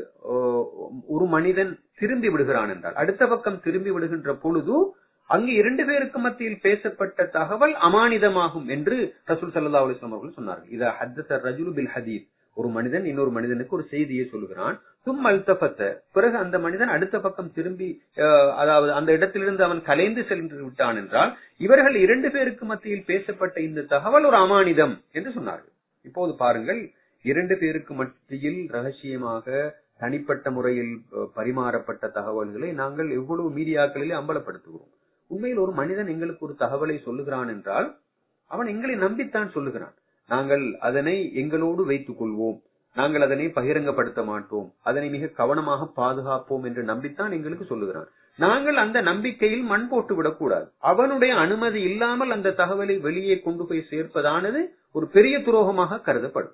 ஒரு மனிதன் திரும்பி விடுகிறான் என்றால் அடுத்த பக்கம் திரும்பி விடுகின்ற பொழுது அங்கு இரண்டு பேருக்கு மத்தியில் பேசப்பட்ட தகவல் அமானிதமாகும் என்று ரசூல் சல்லா அலுவலாம் அவர்கள் சொன்னார்கள் இதா ஹத்தச ரஜுலு பில் ஹதீஸ் ஒரு மனிதன் இன்னொரு மனிதனுக்கு ஒரு செய்தியை சொல்லுகிறான் தும் அல்தபத்த பிறகு அந்த மனிதன் அடுத்த பக்கம் திரும்பி அதாவது அந்த இடத்திலிருந்து அவன் கலைந்து சென்று விட்டான் என்றால் இவர்கள் இரண்டு பேருக்கு மத்தியில் பேசப்பட்ட இந்த தகவல் ஒரு அமானிதம் என்று சொன்னார்கள் இப்போது பாருங்கள் இரண்டு பேருக்கு மத்தியில் ரகசியமாக தனிப்பட்ட முறையில் பரிமாறப்பட்ட தகவல்களை நாங்கள் எவ்வளவு மீடியாக்களிலே அம்பலப்படுத்துகிறோம் உண்மையில் ஒரு மனிதன் எங்களுக்கு ஒரு தகவலை சொல்லுகிறான் என்றால் அவன் எங்களை நம்பித்தான் சொல்லுகிறான் நாங்கள் அதனை எங்களோடு வைத்துக் கொள்வோம் நாங்கள் அதனை பகிரங்கப்படுத்த மாட்டோம் அதனை மிக கவனமாக பாதுகாப்போம் என்று நம்பித்தான் எங்களுக்கு சொல்லுகிறான் நாங்கள் அந்த நம்பிக்கையில் மண் போட்டு விடக்கூடாது அவனுடைய அனுமதி இல்லாமல் அந்த தகவலை வெளியே கொண்டு போய் சேர்ப்பதானது ஒரு பெரிய துரோகமாக கருதப்படும்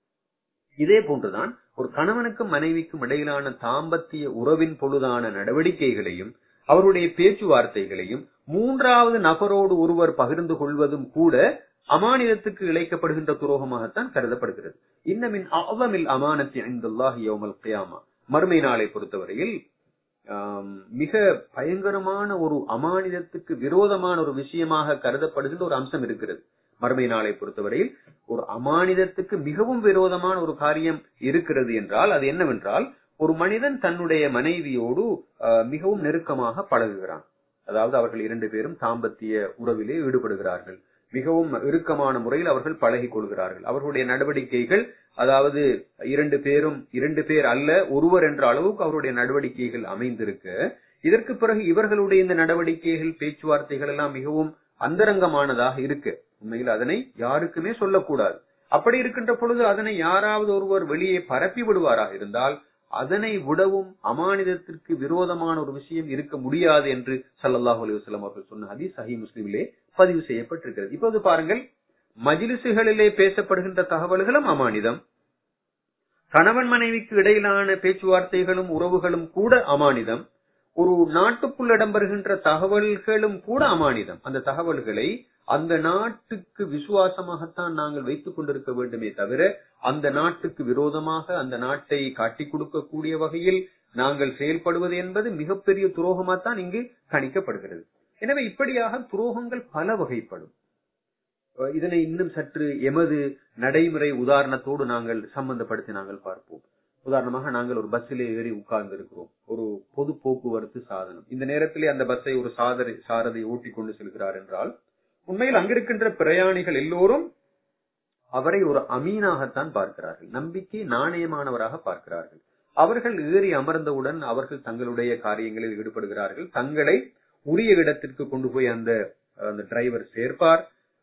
இதே போன்றுதான் ஒரு கணவனுக்கும் மனைவிக்கும் இடையிலான தாம்பத்திய உறவின் பொழுதான நடவடிக்கைகளையும் அவருடைய பேச்சுவார்த்தைகளையும் மூன்றாவது நபரோடு ஒருவர் பகிர்ந்து கொள்வதும் கூட அமானிதத்துக்கு இழைக்கப்படுகின்ற துரோகமாகத்தான் கருதப்படுகிறது இன்னமின் அவமில் அமானத்தி ஐந்துல்லாஹி யோமல் கியாமா மறுமை நாளை பொறுத்தவரையில் மிக பயங்கரமான ஒரு அமானிதத்துக்கு விரோதமான ஒரு விஷயமாக கருதப்படுகின்ற ஒரு அம்சம் இருக்கிறது மறுமை நாளை பொறுத்தவரையில் ஒரு அமானிதத்துக்கு மிகவும் விரோதமான ஒரு காரியம் இருக்கிறது என்றால் அது என்னவென்றால் ஒரு மனிதன் தன்னுடைய மனைவியோடு மிகவும் நெருக்கமாக பழகுகிறான் அதாவது அவர்கள் இரண்டு பேரும் தாம்பத்திய உறவிலே ஈடுபடுகிறார்கள் மிகவும் இறுக்கமான முறையில் அவர்கள் பழகிக் கொள்கிறார்கள் அவர்களுடைய நடவடிக்கைகள் அதாவது இரண்டு பேரும் இரண்டு பேர் அல்ல ஒருவர் என்ற அளவுக்கு அவருடைய நடவடிக்கைகள் அமைந்திருக்க இதற்கு பிறகு இவர்களுடைய இந்த நடவடிக்கைகள் பேச்சுவார்த்தைகள் எல்லாம் மிகவும் அந்தரங்கமானதாக இருக்கு உண்மையில் அதனை யாருக்குமே சொல்லக்கூடாது அப்படி இருக்கின்ற பொழுது அதனை யாராவது ஒருவர் வெளியே பரப்பி விடுவாராக இருந்தால் அதனை விடவும் அமானிதத்திற்கு விரோதமான ஒரு விஷயம் இருக்க முடியாது என்று சல்லல்லாஹு அலி வசலம் அவர்கள் சொன்ன ஹதி சஹி முஸ்லிமிலே பதிவு செய்யப்பட்டிருக்கிறது இப்போது பாருங்கள் மஜிலிசுகளிலே பேசப்படுகின்ற தகவல்களும் அமானிதம் கணவன் மனைவிக்கு இடையிலான பேச்சுவார்த்தைகளும் உறவுகளும் கூட அமானிதம் ஒரு நாட்டுக்குள் இடம்பெறுகின்ற தகவல்களும் கூட அமானிதம் அந்த தகவல்களை அந்த நாட்டுக்கு விசுவாசமாகத்தான் நாங்கள் வைத்துக் கொண்டிருக்க வேண்டுமே தவிர அந்த நாட்டுக்கு விரோதமாக அந்த நாட்டை காட்டிக் கொடுக்கக்கூடிய வகையில் நாங்கள் செயல்படுவது என்பது மிகப்பெரிய துரோகமாத்தான் இங்கு கணிக்கப்படுகிறது எனவே இப்படியாக துரோகங்கள் பல வகைப்படும் இதனை இன்னும் சற்று எமது நடைமுறை உதாரணத்தோடு நாங்கள் சம்பந்தப்படுத்தி நாங்கள் பார்ப்போம் உதாரணமாக நாங்கள் ஒரு பஸ்ஸிலே ஏறி உட்கார்ந்து இருக்கிறோம் ஒரு பொது போக்குவரத்து சாதனம் இந்த நேரத்திலே அந்த பஸ்ஸை ஒரு சாதனை சாரதை ஓட்டி கொண்டு செல்கிறார் என்றால் உண்மையில் அங்கிருக்கின்ற பிரயாணிகள் எல்லோரும் அவரை ஒரு அமீனாகத்தான் பார்க்கிறார்கள் நம்பிக்கை நாணயமானவராக பார்க்கிறார்கள் அவர்கள் ஏறி அமர்ந்தவுடன் அவர்கள் தங்களுடைய காரியங்களில் ஈடுபடுகிறார்கள் தங்களை உரிய இடத்திற்கு கொண்டு போய் அந்த அந்த டிரைவர் சேர்ப்பார்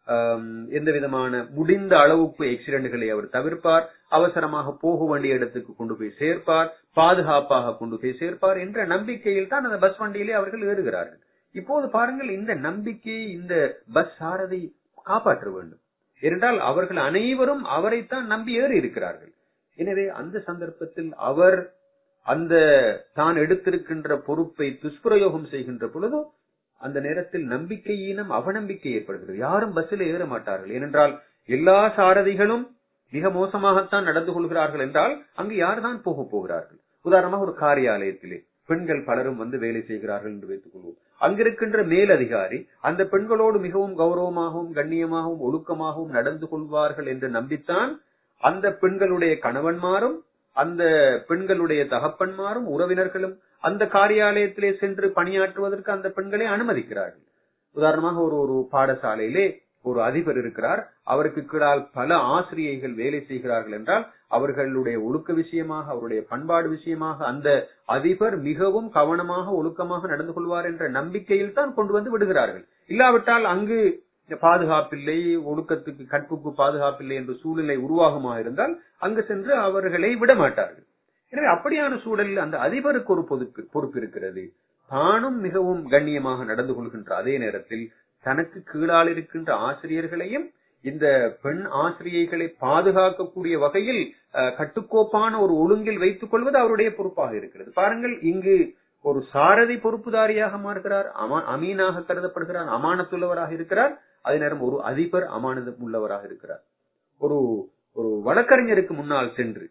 ஆம், எந்த விதமான முடிந்த அளவுக்கு எக்சிடென்ட்களை அவர் தவிர்ப்பார் அவசரமாக போக வேண்டிய இடத்துக்கு கொண்டு போய் சேர்ப்பார் பாதுகாப்பாக கொண்டு போய் சேர்ப்பார் என்ற நம்பிக்கையில் தான் அந்த பஸ் வண்டியிலே அவர்கள் ஏறுகிறார்கள் இப்போது பாருங்கள் இந்த நம்பிக்கையை இந்த பஸ் சாரதி காப்பாற்ற வேண்டும் ஏனென்றால் அவர்கள் அனைவரும் அவரைத்தான் நம்பி ஏறி இருக்கிறார்கள் எனவே அந்த சந்தர்ப்பத்தில் அவர் அந்த தான் எடுத்திருக்கின்ற பொறுப்பை துஷ்பிரயோகம் செய்கின்ற பொழுதோ அந்த நேரத்தில் நம்பிக்கையினம் அவநம்பிக்கை ஏற்படுகிறது யாரும் பஸ்ஸில் ஏற மாட்டார்கள் ஏனென்றால் எல்லா சாரதிகளும் மிக மோசமாகத்தான் நடந்து கொள்கிறார்கள் என்றால் அங்கு யார்தான் போக போகிறார்கள் உதாரணமாக ஒரு காரியாலயத்திலே பெண்கள் பலரும் வந்து வேலை செய்கிறார்கள் என்று வைத்துக் கொள்வோம் அங்கிருக்கின்ற மேலதிகாரி அந்த பெண்களோடு மிகவும் கௌரவமாகவும் கண்ணியமாகவும் ஒழுக்கமாகவும் நடந்து கொள்வார்கள் என்று நம்பித்தான் அந்த பெண்களுடைய கணவன்மாரும் அந்த பெண்களுடைய தகப்பன்மாரும் உறவினர்களும் அந்த காரியாலயத்திலே சென்று பணியாற்றுவதற்கு அந்த பெண்களை அனுமதிக்கிறார்கள் உதாரணமாக ஒரு ஒரு பாடசாலையிலே ஒரு அதிபர் இருக்கிறார் அவருக்கு கீழால் பல ஆசிரியைகள் வேலை செய்கிறார்கள் என்றால் அவர்களுடைய ஒழுக்க விஷயமாக அவருடைய பண்பாடு விஷயமாக அந்த அதிபர் மிகவும் கவனமாக ஒழுக்கமாக நடந்து கொள்வார் என்ற நம்பிக்கையில் தான் கொண்டு வந்து விடுகிறார்கள் இல்லாவிட்டால் அங்கு பாதுகாப்பில்லை ஒழுக்கத்துக்கு கற்புக்கு பாதுகாப்பில்லை என்ற சூழ்நிலை உருவாகுமா இருந்தால் அங்கு சென்று அவர்களை விட மாட்டார்கள் எனவே அப்படியான சூழலில் அந்த அதிபருக்கு ஒரு பொறுப்பு பொறுப்பு இருக்கிறது தானும் மிகவும் கண்ணியமாக நடந்து கொள்கின்ற அதே நேரத்தில் தனக்கு கீழால் இருக்கின்ற ஆசிரியர்களையும் இந்த பெண் ஆசிரியைகளை பாதுகாக்கக்கூடிய வகையில் அஹ், கட்டுக்கோப்பான ஒரு ஒழுங்கில் வைத்துக் கொள்வது அவருடைய பொறுப்பாக இருக்கிறது பாருங்கள் இங்கு ஒரு சாரதி பொறுப்புதாரியாக மாறுகிறார் அமா- அமீனாக கருதப்படுகிறார் அமானத்துள்ளவராக இருக்கிறார் அதே நேரம் ஒரு அதிபர் அமானதம் உள்ளவராக இருக்கிறார் ஒரு ஒரு வழக்கறிஞருக்கு முன்னால் சென்று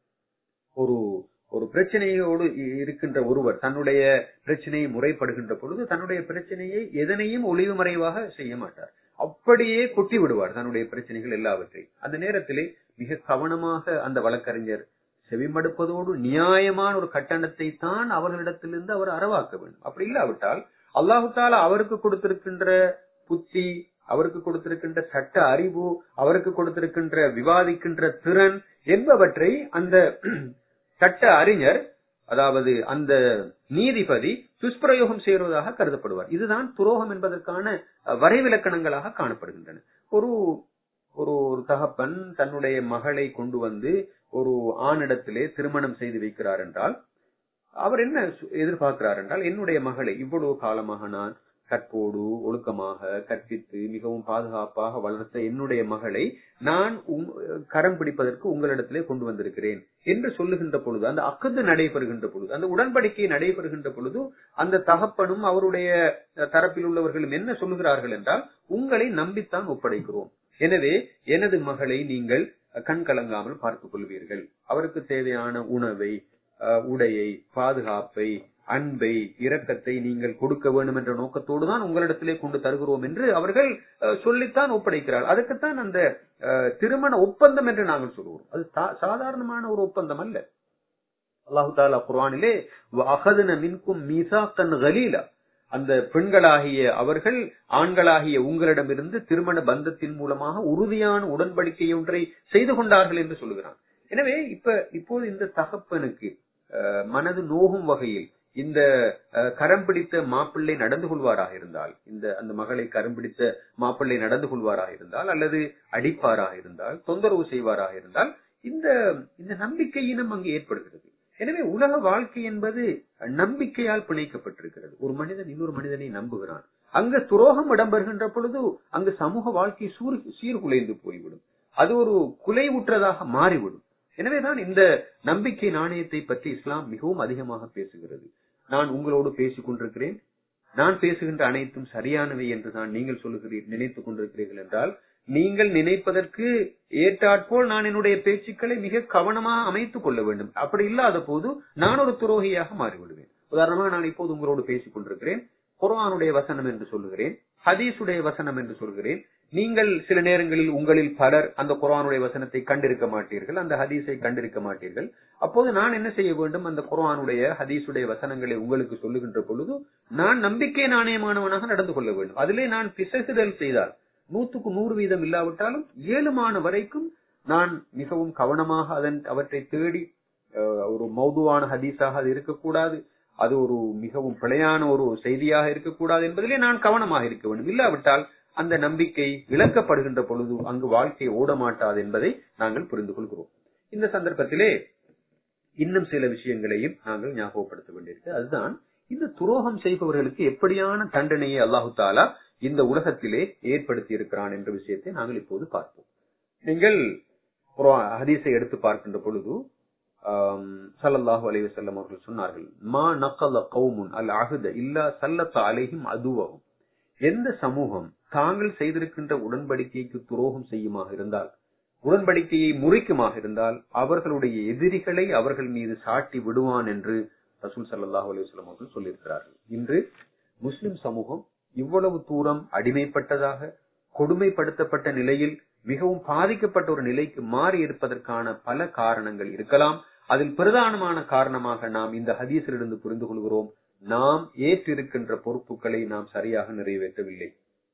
ஒரு ஒரு பிரச்சனையோடு இ- இருக்கின்ற ஒருவர் தன்னுடைய பிரச்சனையை முறைப்படுகின்ற பொழுது தன்னுடைய பிரச்சனையை எதனையும் ஒளிவு மறைவாக செய்ய மாட்டார் அப்படியே கொட்டி விடுவார் தன்னுடைய பிரச்சனைகள் எல்லாவற்றையும் அந்த நேரத்திலே மிக கவனமாக அந்த வழக்கறிஞர் செவிமடுப்பதோடு நியாயமான ஒரு கட்டணத்தை தான் அவர்களிடத்திலிருந்து அவர் அறவாக்க வேண்டும் அப்படி இல்லாவிட்டால் அல்லாஹு தாலா அவருக்கு கொடுத்திருக்கின்ற புத்தி அவருக்கு கொடுத்திருக்கின்ற சட்ட அறிவு அவருக்கு கொடுத்திருக்கின்ற விவாதிக்கின்ற திறன் என்பவற்றை அந்த சட்ட அறிஞர் அதாவது அந்த நீதிபதி துஷ்பிரயோகம் செய்வதாக கருதப்படுவார் இதுதான் துரோகம் என்பதற்கான அஹ், வரைவிலக்கணங்களாக காணப்படுகின்றன ஒரு ஒரு ஒரு தகப்பன் தன்னுடைய மகளை கொண்டு வந்து ஒரு ஆணிடத்திலே திருமணம் செய்து வைக்கிறார் என்றால் அவர் என்ன சு- எதிர்பார்க்கிறார் என்றால் என்னுடைய மகளை இவ்வளவு காலமாக நான் கற்போடு ஒழுக்கமாக கற்பித்து மிகவும் பாதுகாப்பாக வளர்த்த என்னுடைய மகளை நான் உம்- கரம் பிடிப்பதற்கு உங்களிடத்திலே கொண்டு வந்திருக்கிறேன் என்று சொல்லுகின்ற பொழுது அந்த அக்கது நடைபெறுகின்ற பொழுது அந்த உடன்படிக்கை நடைபெறுகின்ற பொழுது அந்த தகப்பனும் அவருடைய அஹ், தரப்பில் உள்ளவர்களும் என்ன சொல்லுகிறார்கள் என்றால் உங்களை நம்பித்தான் ஒப்படைக்கிறோம் எனவே எனது மகளை நீங்கள் கண் கலங்காமல் பார்த்துக் கொள்வீர்கள் அவருக்கு தேவையான உணவை அஹ், உடையை பாதுகாப்பை அன்பை இரக்கத்தை நீங்கள் கொடுக்க வேண்டும் என்ற நோக்கத்தோடு தான் உங்களிடத்திலே கொண்டு தருகிறோம் என்று அவர்கள் அஹ், சொல்லித்தான் ஒப்படைக்கிறார் அதுக்குத்தான் அந்த அஹ், திருமண ஒப்பந்தம் என்று நாங்கள் சொல்லுவோம் அது சா- சாதாரணமான ஒரு ஒப்பந்தம் அல்ல அல்லாஹு தாலா குர்ஆனிலே அகதுன மின்கும் மீசாக்கன் கலீலா அந்த பெண்களாகிய அவர்கள் ஆண்களாகிய உங்களிடமிருந்து திருமண பந்தத்தின் மூலமாக உறுதியான உடன்படிக்கை ஒன்றை செய்து கொண்டார்கள் என்று சொல்லுகிறான் எனவே இப்ப இப்போது இந்த தகப்பனுக்கு அஹ், மனது நோகும் வகையில் இந்த அஹ், கரம் பிடித்த மாப்பிள்ளை நடந்து கொள்வாராக இருந்தால் இந்த அந்த மகளை கரம் பிடித்த மாப்பிள்ளை நடந்து கொள்வாராக இருந்தால் அல்லது அடிப்பாராக இருந்தால் தொந்தரவு செய்வாராக இருந்தால் இந்த இந்த நம்பிக்கையினம் அங்கு ஏற்படுகிறது எனவே உலக வாழ்க்கை என்பது நம்பிக்கையால் பிணைக்கப்பட்டிருக்கிறது ஒரு மனிதன் இன்னொரு மனிதனை நம்புகிறான் அங்கு துரோகம் இடம்பெறுகின்ற பொழுது அங்கு சமூக வாழ்க்கை சூர் சீர்குலைந்து போய்விடும் அது ஒரு குலைவுற்றதாக மாறிவிடும் எனவேதான் இந்த நம்பிக்கை நாணயத்தை பற்றி இஸ்லாம் மிகவும் அதிகமாக பேசுகிறது நான் உங்களோடு பேசிக் கொண்டிருக்கிறேன் நான் பேசுகின்ற அனைத்தும் சரியானவை என்று தான் நீங்கள் சொல்லுகிறீர் நினைத்துக் கொண்டிருக்கிறீர்கள் என்றால் நீங்கள் நினைப்பதற்கு ஏற்றாற்போல் நான் என்னுடைய பேச்சுக்களை மிக கவனமாக அமைத்துக் கொள்ள வேண்டும் அப்படி இல்லாத போது நான் ஒரு துரோகியாக மாறிவிடுவேன் உதாரணமாக நான் இப்போது உங்களோடு பேசிக் கொண்டிருக்கிறேன் குர்ஆனுடைய வசனம் என்று சொல்லுகிறேன் ஹதீஸுடைய வசனம் என்று சொல்கிறேன் நீங்கள் சில நேரங்களில் உங்களில் பலர் அந்த குர்ஆனுடைய வசனத்தை கண்டிருக்க மாட்டீர்கள் அந்த ஹதீஸை கண்டிருக்க மாட்டீர்கள் அப்போது நான் என்ன செய்ய வேண்டும் அந்த குர்ஆனுடைய ஹதீஸுடைய வசனங்களை உங்களுக்கு சொல்லுகின்ற பொழுது நான் நம்பிக்கை நாணயமானவனாக நடந்து கொள்ள வேண்டும் அதிலே நான் பிசகுதல் செய்தால் நூற்றுக்கு நூறு வீதம் இல்லாவிட்டாலும் ஏழுமான வரைக்கும் நான் மிகவும் கவனமாக அதன் அவற்றை தேடி அஹ், ஒரு மௌதுவான ஹதீஸாக அது இருக்கக்கூடாது அது ஒரு மிகவும் பிழையான ஒரு செய்தியாக இருக்கக்கூடாது என்பதிலே நான் கவனமாக இருக்க வேண்டும் இல்லாவிட்டால் அந்த நம்பிக்கை இழக்கப்படுகின்ற பொழுது அங்கு வாழ்க்கை ஓட மாட்டாது என்பதை நாங்கள் புரிந்து கொள்கிறோம் இந்த சந்தர்ப்பத்திலே இன்னும் சில விஷயங்களையும் நாங்கள் ஞாபகப்படுத்த வேண்டியிருக்கு அதுதான் இந்த துரோகம் செய்பவர்களுக்கு எப்படியான தண்டனையை அல்லாஹு தாலா இந்த உலகத்திலே ஏற்படுத்தி இருக்கிறான் என்ற விஷயத்தை நாங்கள் இப்போது பார்ப்போம் நீங்கள் ஒரு ஹதீஸை எடுத்து பார்க்கின்ற பொழுது சல்லல்லாஹு அலைஹி வஸல்லம் அவர்கள் சொன்னார்கள் மா நக்கல கௌமுன் அல் அஹ்த இல்லா சல்லத்த அலைஹிம் அதுவகும் எந்த சமூகம் தாங்கள் செய்திருக்கின்ற உடன்படிக்கைக்கு துரோகம் செய்யுமாக இருந்தால் உடன்படிக்கையை முறிக்குமாக இருந்தால் அவர்களுடைய எதிரிகளை அவர்கள் மீது சாட்டி விடுவான் என்று ரசூல் சல்லாஹூ அலுவலம் அவர்கள் சொல்லியிருக்கிறார்கள் இன்று முஸ்லிம் சமூகம் இவ்வளவு தூரம் அடிமைப்பட்டதாக கொடுமைப்படுத்தப்பட்ட நிலையில் மிகவும் பாதிக்கப்பட்ட ஒரு நிலைக்கு மாறி இருப்பதற்கான பல காரணங்கள் இருக்கலாம் அதில் பிரதானமான காரணமாக நாம் இந்த ஹதீஸிலிருந்து புரிந்து கொள்கிறோம் நாம் ஏற்றிருக்கின்ற பொறுப்புகளை நாம் சரியாக நிறைவேற்றவில்லை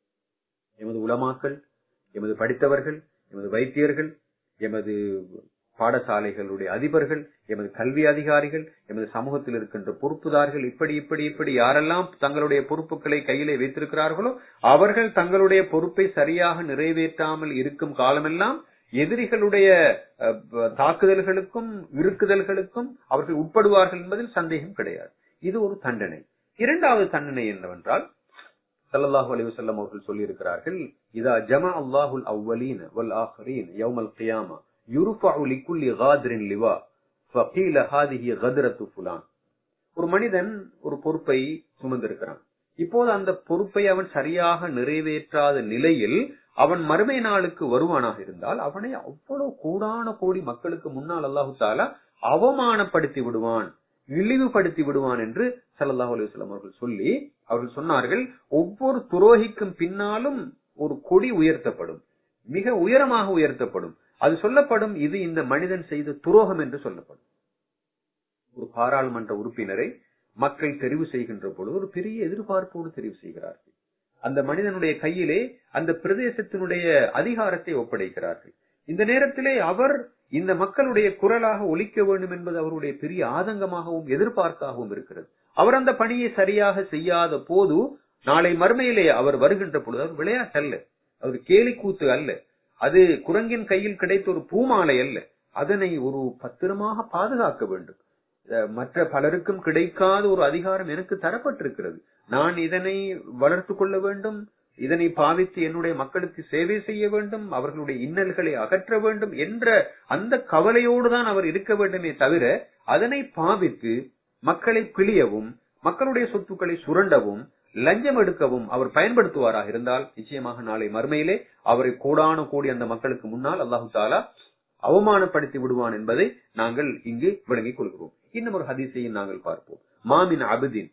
எமது உலமாக்கள் எமது படித்தவர்கள் எமது வைத்தியர்கள் எமது பாடசாலைகளுடைய அதிபர்கள் எமது கல்வி அதிகாரிகள் எமது சமூகத்தில் இருக்கின்ற பொறுப்புதார்கள் இப்படி இப்படி இப்படி யாரெல்லாம் தங்களுடைய பொறுப்புகளை கையிலே வைத்திருக்கிறார்களோ அவர்கள் தங்களுடைய பொறுப்பை சரியாக நிறைவேற்றாமல் இருக்கும் காலமெல்லாம் எதிரிகளுடைய தாக்குதல்களுக்கும் இருக்குதல்களுக்கும் அவர்கள் உட்படுவார்கள் என்பதில் சந்தேகம் கிடையாது இது ஒரு தண்டனை இரண்டாவது தண்டனை என்னவென்றால் சல்லல்லாஹு அலைஹி வஸல்லம் அவர்கள் சொல்லி இருக்கிறார்கள் இதா ஜமா அல்லாஹுல் அவ்வலீன் வல் ஆஹரீன் யௌமல் கியாமா யுர்ஃபஉ லிக்குல்லி காதிரின் லிவா ஃபகீல ஹாதிஹி கத்ரத்து ஃபுலான் ஒரு மனிதன் ஒரு பொறுப்பை சுமந்திருக்கிறான் இப்போது அந்த பொறுப்பை அவன் சரியாக நிறைவேற்றாத நிலையில் அவன் மறுமை நாளுக்கு வருவானாக இருந்தால் அவனை அவ்வளவு கூடான கோடி மக்களுக்கு முன்னால் அல்லாஹு தாலா அவமானப்படுத்தி விடுவான் இழிவுபடுத்தி விடுவான் என்று சல்லாஹூ அலுவலம் அவர்கள் சொல்லி அவர்கள் சொன்னார்கள் ஒவ்வொரு துரோகிக்கும் பின்னாலும் ஒரு கொடி உயர்த்தப்படும் மிக உயரமாக உயர்த்தப்படும் அது சொல்லப்படும் இது இந்த மனிதன் செய்த துரோகம் என்று சொல்லப்படும் ஒரு பாராளுமன்ற உறுப்பினரை மக்கள் தெரிவு செய்கின்ற பொழுது ஒரு பெரிய எதிர்பார்ப்போடு தெரிவு செய்கிறார்கள் அந்த மனிதனுடைய கையிலே அந்த பிரதேசத்தினுடைய அதிகாரத்தை ஒப்படைக்கிறார்கள் இந்த நேரத்திலே அவர் இந்த மக்களுடைய குரலாக ஒலிக்க வேண்டும் என்பது அவருடைய பெரிய ஆதங்கமாகவும் எதிர்பார்க்காகவும் இருக்கிறது அவர் அந்த பணியை சரியாக செய்யாத போது நாளை மறுமையிலே அவர் வருகின்ற பொழுது அவர் விளையாட்டல்ல அவர் கேலி கூத்து அல்ல அது குரங்கின் கையில் கிடைத்த ஒரு பூமாலை அல்ல அதனை ஒரு பத்திரமாக பாதுகாக்க வேண்டும் மற்ற பலருக்கும் கிடைக்காத ஒரு அதிகாரம் எனக்கு தரப்பட்டிருக்கிறது நான் இதனை வளர்த்து கொள்ள வேண்டும் இதனை பாவித்து என்னுடைய மக்களுக்கு சேவை செய்ய வேண்டும் அவர்களுடைய இன்னல்களை அகற்ற வேண்டும் என்ற அந்த கவலையோடு தான் அவர் இருக்க வேண்டுமே தவிர அதனை பாவித்து மக்களை பிழியவும் மக்களுடைய சொத்துக்களை சுரண்டவும் லஞ்சம் எடுக்கவும் அவர் பயன்படுத்துவாராக இருந்தால் நிச்சயமாக நாளை மறுமையிலே அவரை கோடான கோடி அந்த மக்களுக்கு முன்னால் அல்லாஹு தாலா அவமானப்படுத்தி விடுவான் என்பதை நாங்கள் இங்கு விளங்கிக் கொள்கிறோம் இன்னும் ஒரு ஹதீஸையும் நாங்கள் பார்ப்போம் மாமின் அபுதீன்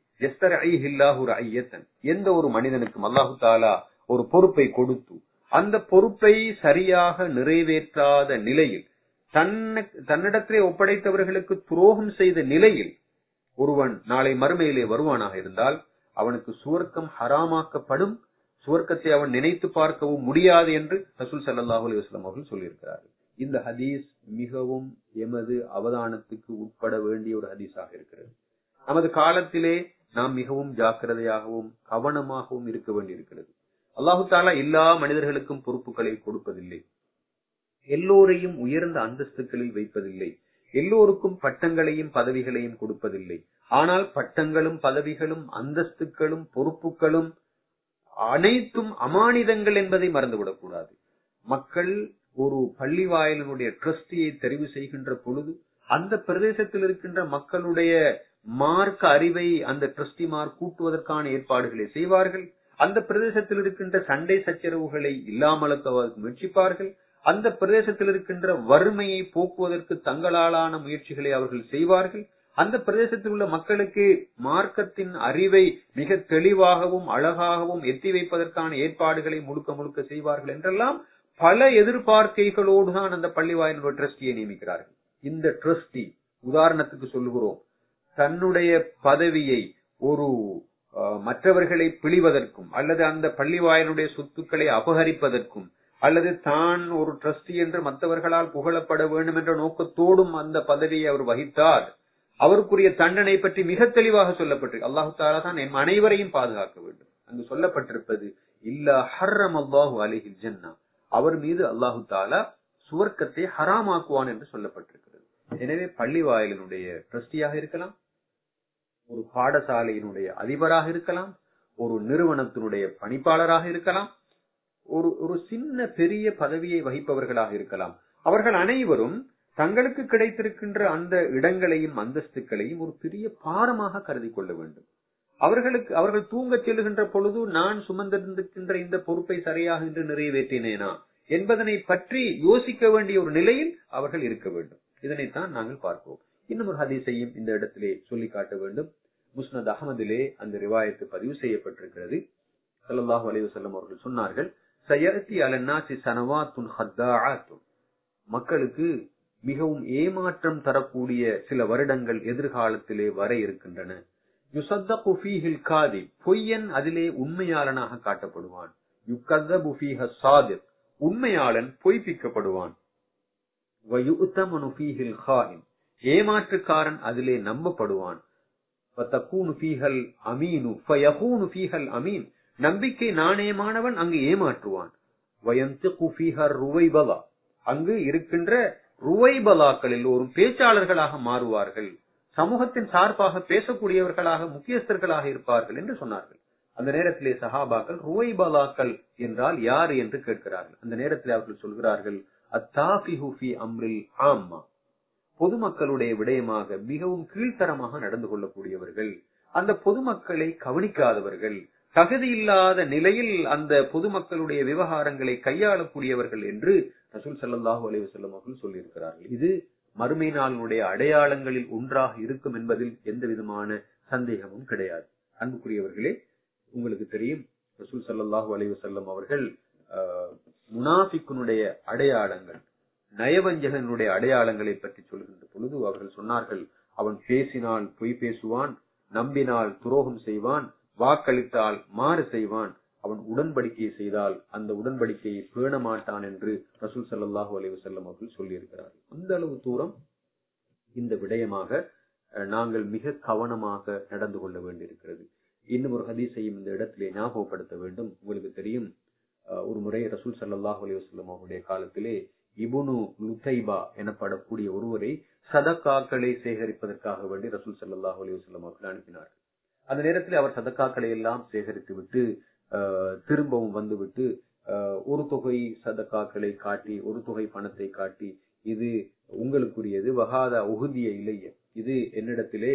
எந்த ஒரு மனிதனுக்கும் அல்லாஹு தாலா ஒரு பொறுப்பை கொடுத்து அந்த பொறுப்பை சரியாக நிறைவேற்றாத நிலையில் தன்னை தன்னிடத்திலே ஒப்படைத்தவர்களுக்கு துரோகம் செய்த நிலையில் ஒருவன் நாளை மறுமையிலே வருவானாக இருந்தால் அவனுக்கு சுவர்க்கம் ஹராமாக்கப்படும் சுவர்க்கத்தை அவன் நினைத்து பார்க்கவும் முடியாது என்று ரசூல் சல்லாஹூ அலி வஸ்லாம் அவர்கள் சொல்லியிருக்கிறார்கள் இந்த ஹதீஸ் மிகவும் எமது அவதானத்துக்கு உட்பட வேண்டிய ஒரு ஹதீஸாக இருக்கிறது நமது காலத்திலே நாம் மிகவும் ஜாக்கிரதையாகவும் கவனமாகவும் இருக்க வேண்டியிருக்கிறது அல்லாஹு தாலா எல்லா மனிதர்களுக்கும் பொறுப்புகளை கொடுப்பதில்லை எல்லோரையும் உயர்ந்த அந்தஸ்துகளில் வைப்பதில்லை எல்லோருக்கும் பட்டங்களையும் பதவிகளையும் கொடுப்பதில்லை ஆனால் பட்டங்களும் பதவிகளும் அந்தஸ்துகளும் பொறுப்புகளும் அனைத்தும் அமானிதங்கள் என்பதை மறந்துவிடக் கூடாது மக்கள் ஒரு பள்ளி வாயிலினுடைய ட்ரஸ்டியை தெரிவு செய்கின்ற பொழுது அந்த பிரதேசத்தில் இருக்கின்ற மக்களுடைய மார்க்க அறிவை அந்த ட்ரஸ்டிமார் கூட்டுவதற்கான ஏற்பாடுகளை செய்வார்கள் அந்த பிரதேசத்தில் இருக்கின்ற சண்டை சச்சரவுகளை இல்லாமலுக்க முயற்சிப்பார்கள் அந்த பிரதேசத்தில் இருக்கின்ற வறுமையை போக்குவதற்கு தங்களாலான முயற்சிகளை அவர்கள் செய்வார்கள் அந்த பிரதேசத்தில் உள்ள மக்களுக்கு மார்க்கத்தின் அறிவை மிக தெளிவாகவும் அழகாகவும் எத்தி வைப்பதற்கான ஏற்பாடுகளை முழுக்க முழுக்க செய்வார்கள் என்றெல்லாம் பல எதிர்பார்க்கைகளோடு தான் அந்த பள்ளி வாயினோட ட்ரஸ்டியை நியமிக்கிறார்கள் இந்த ட்ரஸ்டி உதாரணத்துக்கு சொல்லுகிறோம் தன்னுடைய பதவியை ஒரு மற்றவர்களை பிழிவதற்கும் அல்லது அந்த பள்ளி வாயினுடைய சொத்துக்களை அபகரிப்பதற்கும் அல்லது தான் ஒரு ட்ரஸ்டி என்று மற்றவர்களால் புகழப்பட வேண்டும் என்ற நோக்கத்தோடும் அந்த பதவியை அவர் வகித்தார் அவருக்குரிய தண்டனை பற்றி மிக தெளிவாக சொல்லப்பட்டிருக்கு அல்லாஹு தாலா தான் என் அனைவரையும் பாதுகாக்க வேண்டும் அங்கு சொல்லப்பட்டிருப்பது இல்லா ஹர்ரம் அல்லாஹு அலிஹில் ஜன்னா அவர் மீது அல்லாஹு தாலா சுவர்க்கத்தை ஹராமாக்குவான் என்று சொல்லப்பட்டிருக்கிறது எனவே பள்ளி வாயிலினுடைய ட்ரஸ்டியாக இருக்கலாம் ஒரு பாடசாலையினுடைய அதிபராக இருக்கலாம் ஒரு நிறுவனத்தினுடைய பணிப்பாளராக இருக்கலாம் ஒரு ஒரு சின்ன பெரிய பதவியை வகிப்பவர்களாக இருக்கலாம் அவர்கள் அனைவரும் தங்களுக்கு கிடைத்திருக்கின்ற அந்த இடங்களையும் அந்தஸ்துக்களையும் ஒரு பெரிய பாரமாக கருதி கொள்ள வேண்டும் அவர்களுக்கு அவர்கள் தூங்கச் செல்லுகின்ற பொழுது நான் சுமந்திருக்கின்ற இந்த பொறுப்பை சரியாக இன்று நிறைவேற்றினேனா என்பதனை பற்றி யோசிக்க வேண்டிய ஒரு நிலையில் அவர்கள் இருக்க வேண்டும் இதனைத்தான் நாங்கள் பார்ப்போம் இன்னும் ஒரு ஹதீஸையும் இந்த இடத்திலே சொல்லி காட்ட வேண்டும் முஸ்னத் அகமதிலே அந்த ரிவாயத்து பதிவு செய்யப்பட்டிருக்கிறது சல்லாஹூ அலைஹி வஸல்லம் அவர்கள் சொன்னார்கள் சயத்தி அலன்னாசி சனவாத்துன் ஹத்தாஆத்துன் மக்களுக்கு மிகவும் ஏமாற்றம் தரக்கூடிய சில வருடங்கள் எதிர்காலத்திலே வர இருக்கின்றன யுசத்தகு ஃபீஹில் காதி பொய்யன் அதிலே உண்மையாளனாக காட்டப்படுவான் யுக்கதபு ஃபீஹ சாதிக் உண்மையாளன் பொய்ப்பிக்கப்படுவான் வயுத்தமனு ஃபீஹில் காஹின் ஏமாற்றுக்காரன் அதிலே நம்பப்படுவான் வத்தக்கூனு ஃபீஹல் அமீனு ஃபயகூனு ஃபீஹல் அமீன் நம்பிக்கை நாணயமானவன் அங்கு ஏமாற்றுவான் வயந்திகு ஃபீஹர் ருவைபலா அங்கு இருக்கின்ற ருவைபலாக்களில் ஒரு பேச்சாளர்களாக மாறுவார்கள் சமூகத்தின் சார்பாக பேசக்கூடியவர்களாக முக்கியஸ்தர்களாக இருப்பார்கள் என்று சொன்னார்கள் அந்த நேரத்திலே சஹாபாக்கள் ருவைபலாக்கள் என்றால் யார் என்று கேட்கிறார்கள் அந்த நேரத்தில் அவர்கள் சொல்கிறார்கள் அத்தாஃபிஹுஃபி அம்ரில் ஆம்மா பொதுமக்களுடைய விடயமாக மிகவும் கீழ்த்தரமாக நடந்து கொள்ளக்கூடியவர்கள் அந்த பொதுமக்களை கவனிக்காதவர்கள் தகுதி இல்லாத நிலையில் அந்த பொதுமக்களுடைய விவகாரங்களை கையாளக்கூடியவர்கள் என்று ரசூல் சல்லாஹூ அலைஹி வஸல்லம் அவர்கள் சொல்லியிருக்கிறார்கள் இது மறுமை நாளினுடைய அடையாளங்களில் ஒன்றாக இருக்கும் என்பதில் எந்த விதமான சந்தேகமும் கிடையாது அன்புக்குரியவர்களே உங்களுக்கு தெரியும் ரசூல் சல்லாஹூ அலைஹி வஸல்லம் அவர்கள் முனாஃபிக்குனுடைய அடையாளங்கள் நயவஞ்சகனுடைய அடையாளங்களை பற்றி சொல்கின்ற பொழுது அவர்கள் சொன்னார்கள் அவன் பேசினால் பொய் பேசுவான் நம்பினால் துரோகம் செய்வான் வாக்களித்தால் மாறு செய்வான் அவன் உடன்படிக்கையை செய்தால் அந்த உடன்படிக்கையை பேண மாட்டான் என்று ரசூல் சல்லாஹூ அலைஹி வஸல்லம் அவர்கள் சொல்லியிருக்கிறார்கள் அந்த அளவு தூரம் இந்த விடயமாக நாங்கள் மிக கவனமாக நடந்து கொள்ள வேண்டியிருக்கிறது இன்னும் ஒரு ஹதீஸையும் இந்த இடத்திலே ஞாபகப்படுத்த வேண்டும் உங்களுக்கு தெரியும் ஒரு முறை ரசூல் சல்லாஹூ அலைஹி வஸல்லம் அவருடைய காலத்திலே இபுனு லுத்தைபா எனப்படக்கூடிய ஒருவரை சதக்காக்களை சேகரிப்பதற்காக வேண்டி ரசூல் சல்லாஹூ அலைஹி வஸல்லம் அவர்கள் அனுப்பினார்கள் அந்த நேரத்தில் அவர் சதக்காக்களை எல்லாம் சேகரித்து விட்டு திரும்பவும் வந்துவிட்டு ஒரு தொகை சதக்காக்களை காட்டி ஒரு தொகை பணத்தை காட்டி இது உங்களுக்குரியது வகாத உகுதிய இலைய இது என்னிடத்திலே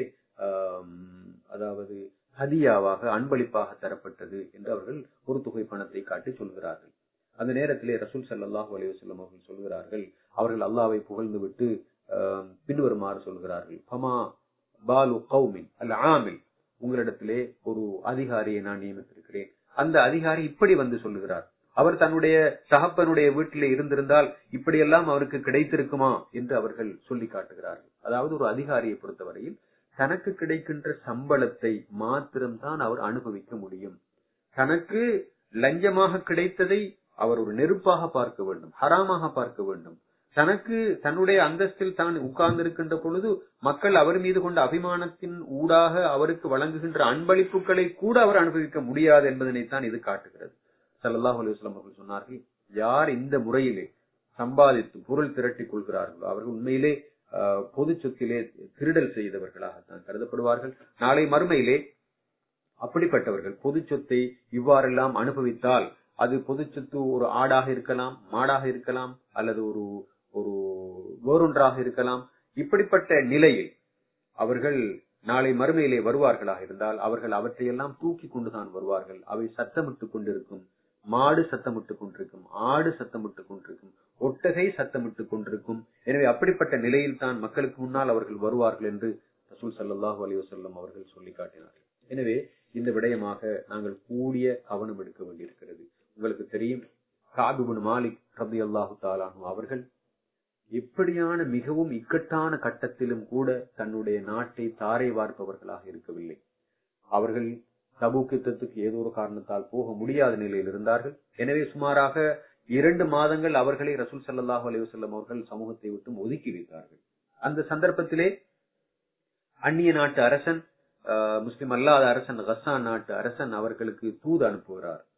அதாவது ஹதியாவாக அன்பளிப்பாக தரப்பட்டது என்று அவர்கள் ஒரு தொகை பணத்தை காட்டி சொல்கிறார்கள் அந்த நேரத்திலே ரசூல் சல்லாஹூ அலைவசல்லம் அவர்கள் சொல்கிறார்கள் அவர்கள் அல்லாவை புகழ்ந்து விட்டு பின்வருமாறு சொல்கிறார்கள் பமா பாலு கௌமின் அல்ல ஆமில் உங்களிடத்திலே ஒரு அதிகாரியை நான் நியமித்திருக்கிறேன் அந்த அதிகாரி இப்படி வந்து சொல்லுகிறார் அவர் தன்னுடைய தகப்பனுடைய வீட்டிலே இருந்திருந்தால் இப்படியெல்லாம் அவருக்கு கிடைத்திருக்குமா என்று அவர்கள் சொல்லி காட்டுகிறார்கள் அதாவது ஒரு அதிகாரியை பொறுத்தவரையில் தனக்கு கிடைக்கின்ற சம்பளத்தை மாத்திரம்தான் அவர் அனுபவிக்க முடியும் தனக்கு லஞ்சமாக கிடைத்ததை அவர் ஒரு நெருப்பாக பார்க்க வேண்டும் ஹராமாக பார்க்க வேண்டும் தனக்கு தன்னுடைய அந்தஸ்தில் தான் உட்கார்ந்திருக்கின்ற பொழுது மக்கள் அவர் மீது கொண்ட அபிமானத்தின் ஊடாக அவருக்கு வழங்குகின்ற அன்பளிப்புகளை கூட அவர் அனுபவிக்க முடியாது என்பதனைத்தான் இது காட்டுகிறது சல்லாஹூ அலுவலாம் அவர்கள் சொன்னார்கள் யார் இந்த முறையிலே சம்பாதித்து பொருள் திரட்டிக் கொள்கிறார்களோ அவர்கள் உண்மையிலே பொது சொத்திலே திருடல் செய்தவர்களாகத்தான் கருதப்படுவார்கள் நாளை மறுமையிலே அப்படிப்பட்டவர்கள் பொது சொத்தை இவ்வாறெல்லாம் அனுபவித்தால் அது பொது சொத்து ஒரு ஆடாக இருக்கலாம் மாடாக இருக்கலாம் அல்லது ஒரு ஒரு வேறொன்றாக இருக்கலாம் இப்படிப்பட்ட நிலையில் அவர்கள் நாளை மறுமையிலே வருவார்களாக இருந்தால் அவர்கள் அவற்றையெல்லாம் தூக்கி கொண்டுதான் வருவார்கள் அவை சத்தமிட்டு கொண்டிருக்கும் மாடு சத்தமிட்டு கொண்டிருக்கும் ஆடு சத்தமிட்டு கொண்டிருக்கும் ஒட்டகை சத்தமிட்டு கொண்டிருக்கும் எனவே அப்படிப்பட்ட நிலையில் தான் மக்களுக்கு முன்னால் அவர்கள் வருவார்கள் என்று ரசூல் சல்லாஹூ அலி வசல்லம் அவர்கள் சொல்லி காட்டினார்கள் எனவே இந்த விடயமாக நாங்கள் கூடிய கவனம் எடுக்க வேண்டியிருக்கிறது உங்களுக்கு தெரியும் காபிபுன் மாலிக் ரபி அல்லாஹு தாலானு அவர்கள் எப்படியான மிகவும் இக்கட்டான கட்டத்திலும் கூட தன்னுடைய நாட்டை தாரை வார்ப்பவர்களாக இருக்கவில்லை அவர்கள் தபூக் யுத்தத்துக்கு ஏதோ ஒரு காரணத்தால் போக முடியாத நிலையில் இருந்தார்கள் எனவே சுமாராக இரண்டு மாதங்கள் அவர்களை ரசூல் சல்லாஹூ அலைவசல்லம் அவர்கள் சமூகத்தை விட்டு ஒதுக்கி வைத்தார்கள் அந்த சந்தர்ப்பத்திலே அந்நிய நாட்டு அரசன் முஸ்லிம் அல்லாத அரசன் கசான் நாட்டு அரசன் அவர்களுக்கு தூது அனுப்புகிறார்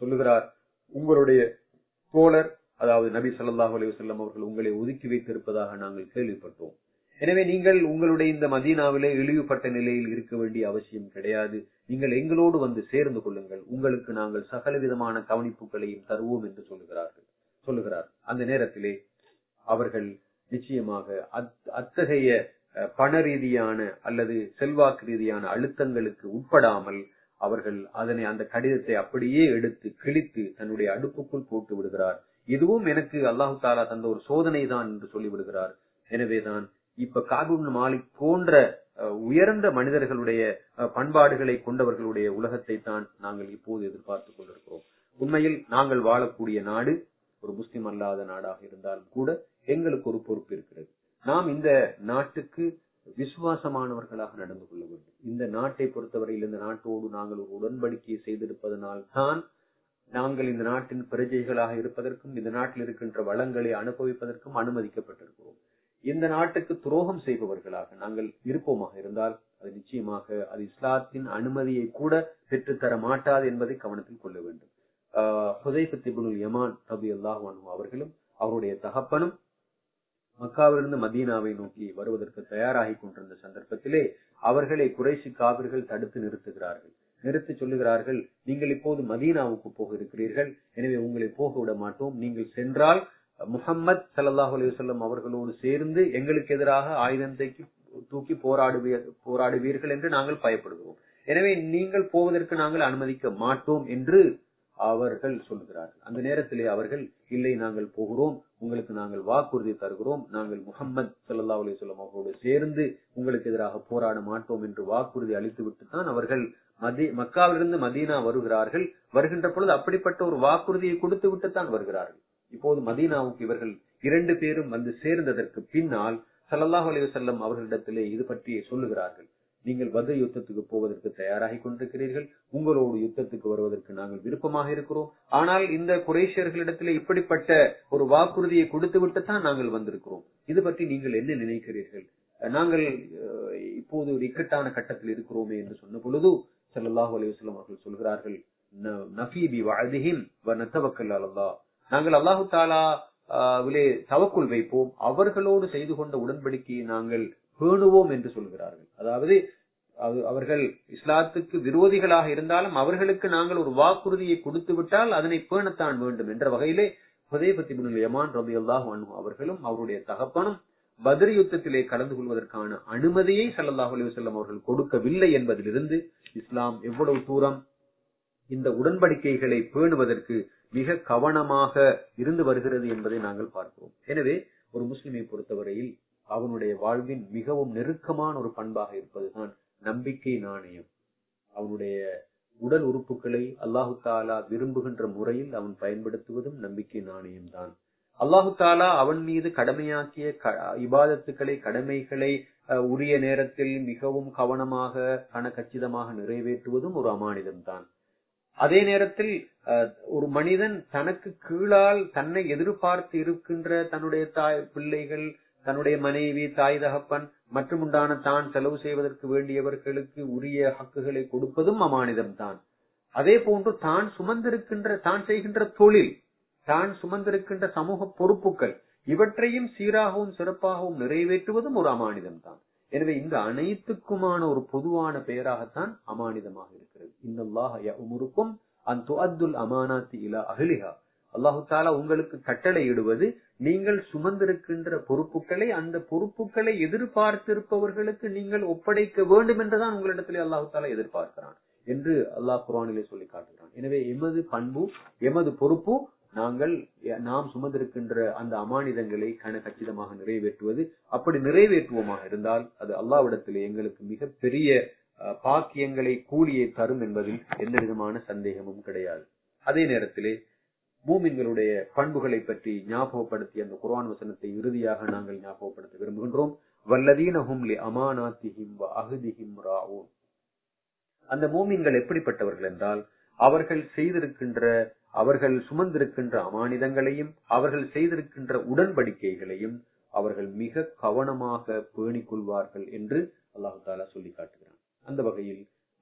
சொல்லுகிறார் உங்களுடைய தோழர் அதாவது நபி ஸல்லல்லாஹு அலைஹி வஸல்லம் அவர்கள் உங்களை ஒதுக்கி வைத்திருப்பதாக நாங்கள் கேள்விப்பட்டோம் எனவே நீங்கள் உங்களுடைய இந்த மதீனாவிலே இழிவுபட்ட நிலையில் இருக்க வேண்டிய அவசியம் கிடையாது நீங்கள் எங்களோடு வந்து சேர்ந்து கொள்ளுங்கள் உங்களுக்கு நாங்கள் சகல விதமான கவனிப்புகளையும் தருவோம் என்று சொல்லுகிறார்கள் சொல்லுகிறார் அந்த நேரத்திலே அவர்கள் நிச்சயமாக அத்- அத்தகைய அஹ், பண ரீதியான அல்லது செல்வாக்கு ரீதியான அழுத்தங்களுக்கு உட்படாமல் அவர்கள் அதனை அந்த கடிதத்தை அப்படியே எடுத்து கிழித்து தன்னுடைய அடுப்புக்குள் போட்டு விடுகிறார் இதுவும் எனக்கு அல்லாஹு தாலா தந்த ஒரு சோதனை தான் என்று சொல்லி விடுகிறார் எனவேதான் இப்ப காபூன் மாலிக் போன்ற அஹ், உயர்ந்த மனிதர்களுடைய அஹ், பண்பாடுகளை கொண்டவர்களுடைய உலகத்தை தான் நாங்கள் இப்போது எதிர்பார்த்துக் கொண்டிருக்கிறோம் உண்மையில் நாங்கள் வாழக்கூடிய நாடு ஒரு முஸ்லிம் அல்லாத நாடாக இருந்தாலும் கூட எங்களுக்கு ஒரு பொறுப்பு இருக்கிறது நாம் இந்த நாட்டுக்கு விசுவாசமானவர்களாக நடந்து கொள்ள வேண்டும் இந்த நாட்டை பொறுத்தவரையில் இந்த நாட்டோடு நாங்கள் ஒரு உடன்படிக்கையை செய்திருப்பதனால் தான் நாங்கள் இந்த நாட்டின் பிரஜைகளாக இருப்பதற்கும் இந்த நாட்டில் இருக்கின்ற வளங்களை அனுபவிப்பதற்கும் அனுமதிக்கப்பட்டிருக்கிறோம் இந்த நாட்டுக்கு துரோகம் செய்பவர்களாக நாங்கள் இருப்போமாக இருந்தால் அது நிச்சயமாக அது இஸ்லாத்தின் அனுமதியை கூட பெற்றுத்தர மாட்டாது என்பதை கவனத்தில் கொள்ள வேண்டும் ஹுதைஃபத் இப்னுல் யமான் ரபி அல்லாஹ் அவர்களும் அவருடைய தகப்பனும் மக்காவிலிருந்து மதீனாவை நோக்கி வருவதற்கு தயாராகி கொண்டிருந்த சந்தர்ப்பத்திலே அவர்களை குறைசி காவிர்கள் தடுத்து நிறுத்துகிறார்கள் நிறுத்தி சொல்லுகிறார்கள் நீங்கள் இப்போது மதீனாவுக்கு போக இருக்கிறீர்கள் எனவே உங்களை போக விட மாட்டோம் நீங்கள் சென்றால் முஹம்மத் ஸல்லல்லாஹு அலைஹி வஸல்லம் அவர்களோடு சேர்ந்து எங்களுக்கு எதிராக ஆயுதத்தை தூக்கி போராடுவீர் போராடுவீர்கள் என்று நாங்கள் பயப்படுகிறோம் எனவே நீங்கள் போவதற்கு நாங்கள் அனுமதிக்க மாட்டோம் என்று அவர்கள் சொல்லுகிறார்கள் அந்த நேரத்திலே அவர்கள் இல்லை நாங்கள் போகிறோம் உங்களுக்கு நாங்கள் வாக்குறுதி தருகிறோம் நாங்கள் முகம்மது சல்லா அலி சொல்லம் அவர்களோடு சேர்ந்து உங்களுக்கு எதிராக போராட மாட்டோம் என்று வாக்குறுதி அளித்துவிட்டு தான் அவர்கள் மதி மக்காவிலிருந்து மதீனா வருகிறார்கள் வருகின்ற பொழுது அப்படிப்பட்ட ஒரு வாக்குறுதியை கொடுத்து விட்டு தான் வருகிறார்கள் இப்போது மதீனாவுக்கு இவர்கள் இரண்டு பேரும் வந்து சேர்ந்ததற்கு பின்னால் சல்லல்லாஹு அலைஹி வஸல்லம் அவர்களிடத்திலே இது பற்றி சொல்லுகிறார்கள் நீங்கள் பத்ர் யுத்தத்துக்கு போவதற்கு தயாராகி கொண்டிருக்கிறீர்கள் உங்களோடு யுத்தத்துக்கு வருவதற்கு நாங்கள் விருப்பமாக இருக்கிறோம் ஆனால் இந்த குரேஷியர்களிடத்திலே இப்படிப்பட்ட ஒரு வாக்குறுதியை கொடுத்து விட்டுத்தான் நாங்கள் வந்திருக்கிறோம் இது பற்றி நீங்கள் என்ன நினைக்கிறீர்கள் நாங்கள் அஹ், இப்போது ஒரு இக்கட்டான கட்டத்தில் இருக்கிறோமே என்று சொன்ன பொழுது ஸல்லல்லாஹு அலைஹி வஸல்லம் அவர்கள் சொல்கிறார்கள் "ந- நஃபீபி வஅதிஹிம் வ நத்தவக்கல் அலல்லாஹ் நாங்கள் அல்லாஹு தாலா விலே தவக்குள் வைப்போம் அவர்களோடு செய்து கொண்ட உடன்படிக்கையை நாங்கள் பேணுவோம் என்று சொல்கிறார்கள் அதாவது அது- அவர்கள் இஸ்லாத்துக்கு விரோதிகளாக இருந்தாலும் அவர்களுக்கு நாங்கள் ஒரு வாக்குறுதியை கொடுத்து விட்டால் அதனை பேணத்தான் வேண்டும் என்ற வகையிலே ஹுதைபத் இப்னுல் யமான் ரலியல்லாஹு அன்ஹு அவர்களும் அவருடைய தகப்பனும் பத்ர் யுத்தத்திலே கலந்து கொள்வதற்கான அனுமதியை ஸல்லல்லாஹு அலைஹி வஸல்லம் அவர்கள் கொடுக்கவில்லை என்பதிலிருந்து இஸ்லாம் எவ்வளவு தூரம் இந்த உடன்படிக்கைகளை பேணுவதற்கு மிக கவனமாக இருந்து வருகிறது என்பதை நாங்கள் பார்க்கிறோம் எனவே ஒரு முஸ்லிமை பொறுத்தவரையில் அவனுடைய வாழ்வின் மிகவும் நெருக்கமான ஒரு பண்பாக இருப்பதுதான் நம்பிக்கை நாணயம் அவனுடைய உடல் உறுப்புகளை அல்லாஹு தாலா விரும்புகின்ற முறையில் அவன் பயன்படுத்துவதும் நம்பிக்கை நாணயம்தான் அல்லாஹு தாலா அவன் மீது கடமையாக்கிய க- இபாதத்துக்களை கடமைகளை அஹ், உரிய நேரத்தில் மிகவும் கவனமாக கணக்கச்சிதமாக நிறைவேற்றுவதும் ஒரு அமானிதம் தான் அதே நேரத்தில் அஹ், ஒரு மனிதன் தனக்கு கீழால் தன்னை எதிர்பார்த்து இருக்கின்ற தன்னுடைய தாய் பிள்ளைகள் தன்னுடைய மனைவி தாய் தகப்பன் மற்றும் உண்டான தான் செலவு செய்வதற்கு வேண்டியவர்களுக்கு உரிய ஹக்குகளை கொடுப்பதும் அமானிதம் தான் அதே போன்று தான் சுமந்திருக்கின்ற தான் செய்கின்ற தொழில் தான் சுமந்திருக்கின்ற சமூக பொறுப்புகள் இவற்றையும் சீராகவும் சிறப்பாகவும் நிறைவேற்றுவதும் ஒரு அமானிதம் தான் எனவே இந்த அனைத்துக்குமான ஒரு பொதுவான பெயராகத்தான் அமானிதமாக இருக்கிறது இன்னல்லாஹ யஅமுருக்கும் அன் துஅத்துல் அமானாத்தி இலா அஹ்லிஹா அல்லாஹு தாலா உங்களுக்கு கட்டளையிடுவது நீங்கள் சுமந்திருக்கின்ற பொறுப்புகளை அந்த பொறுப்புகளை எதிர்பார்த்திருப்பவர்களுக்கு நீங்கள் ஒப்படைக்க வேண்டும் என்றுதான் உங்களிடத்திலே அல்லாஹு தாலா எதிர்பார்க்கிறான் என்று அல்லாஹ் குரானிலே சொல்லி காட்டுகிறான் எனவே எமது பண்பு எமது பொறுப்பு நாங்கள் நாம் சுமந்திருக்கின்ற அந்த அமானிதங்களை கன கச்சிதமாக நிறைவேற்றுவது அப்படி நிறைவேற்றுவோமாக இருந்தால் அது அல்லாவிடத்திலே எங்களுக்கு மிகப்பெரிய அஹ், பாக்கியங்களை கூலியை தரும் என்பதில் எந்த விதமான சந்தேகமும் கிடையாது அதே நேரத்திலே மூமின்களுடைய பண்புகளை பற்றி ஞாபகப்படுத்திய அந்த குர்ஆன் வசனத்தை இறுதியாக நாங்கள் ஞாபகப்படுத்த விரும்புகின்றோம் வல்லதீனஹும் லி அமானாத்திஹிம் வ அஹ்திஹிம் ராഊன் அந்த மூமின்கள் எப்படிப்பட்டவர்கள் என்றால் அவர்கள் செய்திருக்கின்ற அவர்கள் சுமந்திருக்கின்ற அமானிதங்களையும் அவர்கள் செய்திருக்கின்ற உடன்படிக்கைகளையும் அவர்கள் மிக கவனமாக பேணிக் கொள்வார்கள் என்று அல்லாஹு தாலா சொல்லி காட்டுகிறான் அந்த வகையில்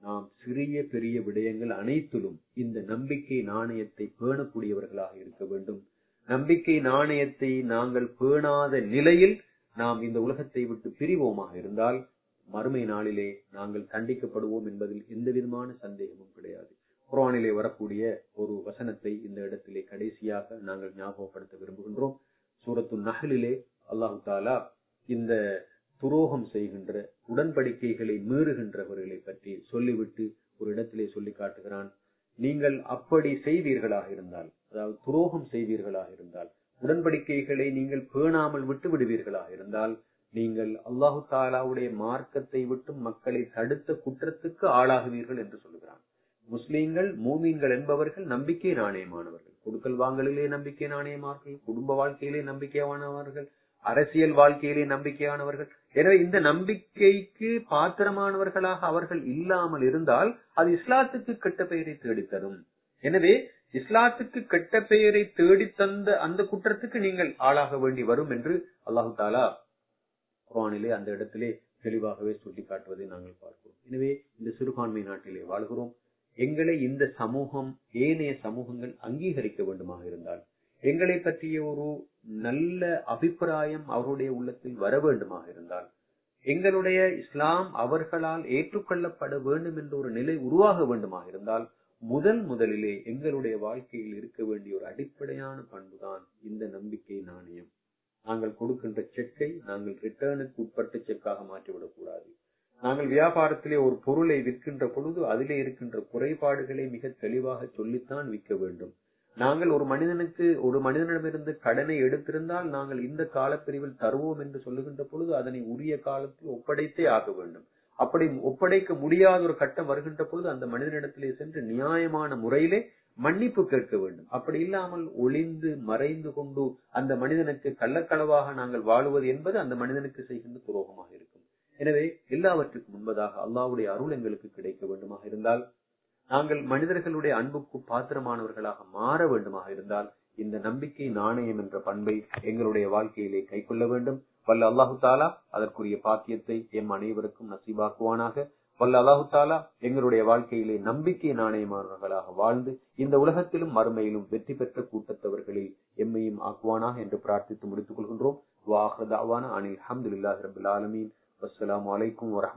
நாம் சிறிய பெரிய விடயங்கள் அனைத்திலும் இந்த நம்பிக்கை நாணயத்தை பேணக்கூடியவர்களாக இருக்க வேண்டும் நம்பிக்கை நாணயத்தை நாங்கள் பேணாத நிலையில் நாம் இந்த உலகத்தை விட்டு பிரிவோமாக இருந்தால் மறுமை நாளிலே நாங்கள் தண்டிக்கப்படுவோம் என்பதில் எந்த விதமான சந்தேகமும் கிடையாது குரானிலே வரக்கூடிய ஒரு வசனத்தை இந்த இடத்திலே கடைசியாக நாங்கள் ஞாபகப்படுத்த விரும்புகின்றோம் சூரத்து நகலிலே அல்லாஹு தாலா இந்த துரோகம் செய்கின்ற உடன்படிக்கைகளை மீறுகின்றவர்களை பற்றி சொல்லிவிட்டு ஒரு இடத்திலே சொல்லி காட்டுகிறான் நீங்கள் அப்படி செய்வீர்களாக இருந்தால் அதாவது துரோகம் செய்வீர்களாக இருந்தால் உடன்படிக்கைகளை நீங்கள் பேணாமல் விட்டு விடுவீர்களாக இருந்தால் நீங்கள் அல்லாஹு தாலாவுடைய மார்க்கத்தை விட்டு மக்களை தடுத்த குற்றத்துக்கு ஆளாகுவீர்கள் என்று சொல்லுகிறான் முஸ்லீம்கள் மூமீன்கள் என்பவர்கள் நம்பிக்கை நாணயமானவர்கள் கொடுக்கல் வாங்கலிலே நம்பிக்கை நாணயமானவர்கள் குடும்ப வாழ்க்கையிலே நம்பிக்கையானவர்கள் அரசியல் வாழ்க்கையிலே நம்பிக்கையானவர்கள் எனவே இந்த நம்பிக்கைக்கு பாத்திரமானவர்களாக அவர்கள் இல்லாமல் இருந்தால் அது இஸ்லாத்துக்கு கெட்ட பெயரை தேடித்தரும் எனவே இஸ்லாத்துக்கு கெட்ட பெயரை தேடி தந்த அந்த குற்றத்துக்கு நீங்கள் ஆளாக வேண்டி வரும் என்று அல்லாஹு தாலா குரானிலே அந்த இடத்திலே தெளிவாகவே சுட்டி காட்டுவதை நாங்கள் பார்க்கிறோம் எனவே இந்த சிறுபான்மை நாட்டிலே வாழ்கிறோம் எங்களை இந்த சமூகம் ஏனைய சமூகங்கள் அங்கீகரிக்க வேண்டுமாக இருந்தால் எங்களை பற்றிய ஒரு நல்ல அபிப்பிராயம் அவருடைய உள்ளத்தில் வர வேண்டுமாக இருந்தால் எங்களுடைய இஸ்லாம் அவர்களால் ஏற்றுக்கொள்ளப்பட வேண்டும் என்ற ஒரு நிலை உருவாக வேண்டுமாக இருந்தால் முதல் முதலிலே எங்களுடைய வாழ்க்கையில் இருக்க வேண்டிய ஒரு அடிப்படையான பண்புதான் இந்த நம்பிக்கை நாணயம் நாங்கள் கொடுக்கின்ற செக்கை நாங்கள் ரிட்டர்னுக்கு உட்பட்ட செக்காக மாற்றிவிடக் கூடாது நாங்கள் வியாபாரத்திலே ஒரு பொருளை விற்கின்ற பொழுது அதிலே இருக்கின்ற குறைபாடுகளை மிக தெளிவாக சொல்லித்தான் விற்க வேண்டும் நாங்கள் ஒரு மனிதனுக்கு ஒரு மனிதனிடமிருந்து கடனை எடுத்திருந்தால் நாங்கள் இந்த காலப்பிரிவில் தருவோம் என்று சொல்லுகின்ற பொழுது அதனை உரிய காலத்தில் ஒப்படைத்தே ஆக வேண்டும் அப்படி ஒப்படைக்க முடியாத ஒரு கட்டம் வருகின்ற பொழுது அந்த மனிதனிடத்திலே சென்று நியாயமான முறையிலே மன்னிப்பு கேட்க வேண்டும் அப்படி இல்லாமல் ஒளிந்து மறைந்து கொண்டு அந்த மனிதனுக்கு கள்ளக்களவாக நாங்கள் வாழுவது என்பது அந்த மனிதனுக்கு செய்கின்ற துரோகமாக இருக்கும் எனவே எல்லாவற்றுக்கும் முன்பதாக அல்லாவுடைய அருள் எங்களுக்கு கிடைக்க வேண்டுமாக இருந்தால் நாங்கள் மனிதர்களுடைய அன்புக்கு பாத்திரமானவர்களாக மாற வேண்டுமாக இருந்தால் இந்த நம்பிக்கை நாணயம் என்ற பண்பை எங்களுடைய வாழ்க்கையிலே கைக்கொள்ள வேண்டும் வல்ல அல்லாஹு தாலா அதற்குரிய பாக்கியத்தை எம் அனைவருக்கும் நசீபாக்குவானாக வல்ல அல்லாஹு தாலா எங்களுடைய வாழ்க்கையிலே நம்பிக்கை நாணயமானவர்களாக வாழ்ந்து இந்த உலகத்திலும் மறுமையிலும் வெற்றி பெற்ற கூட்டத்தவர்களில் எம்மையும் ஆக்குவானாக என்று பிரார்த்தித்து முடித்துக் கொள்கின்றோம் வாஹதாவான அனில் அஹமதுல்லாஹி ரபுல் ஆலமீன் வஸ்ஸலாமு அலைக்கும் வரஹ்மத்துல்லாஹி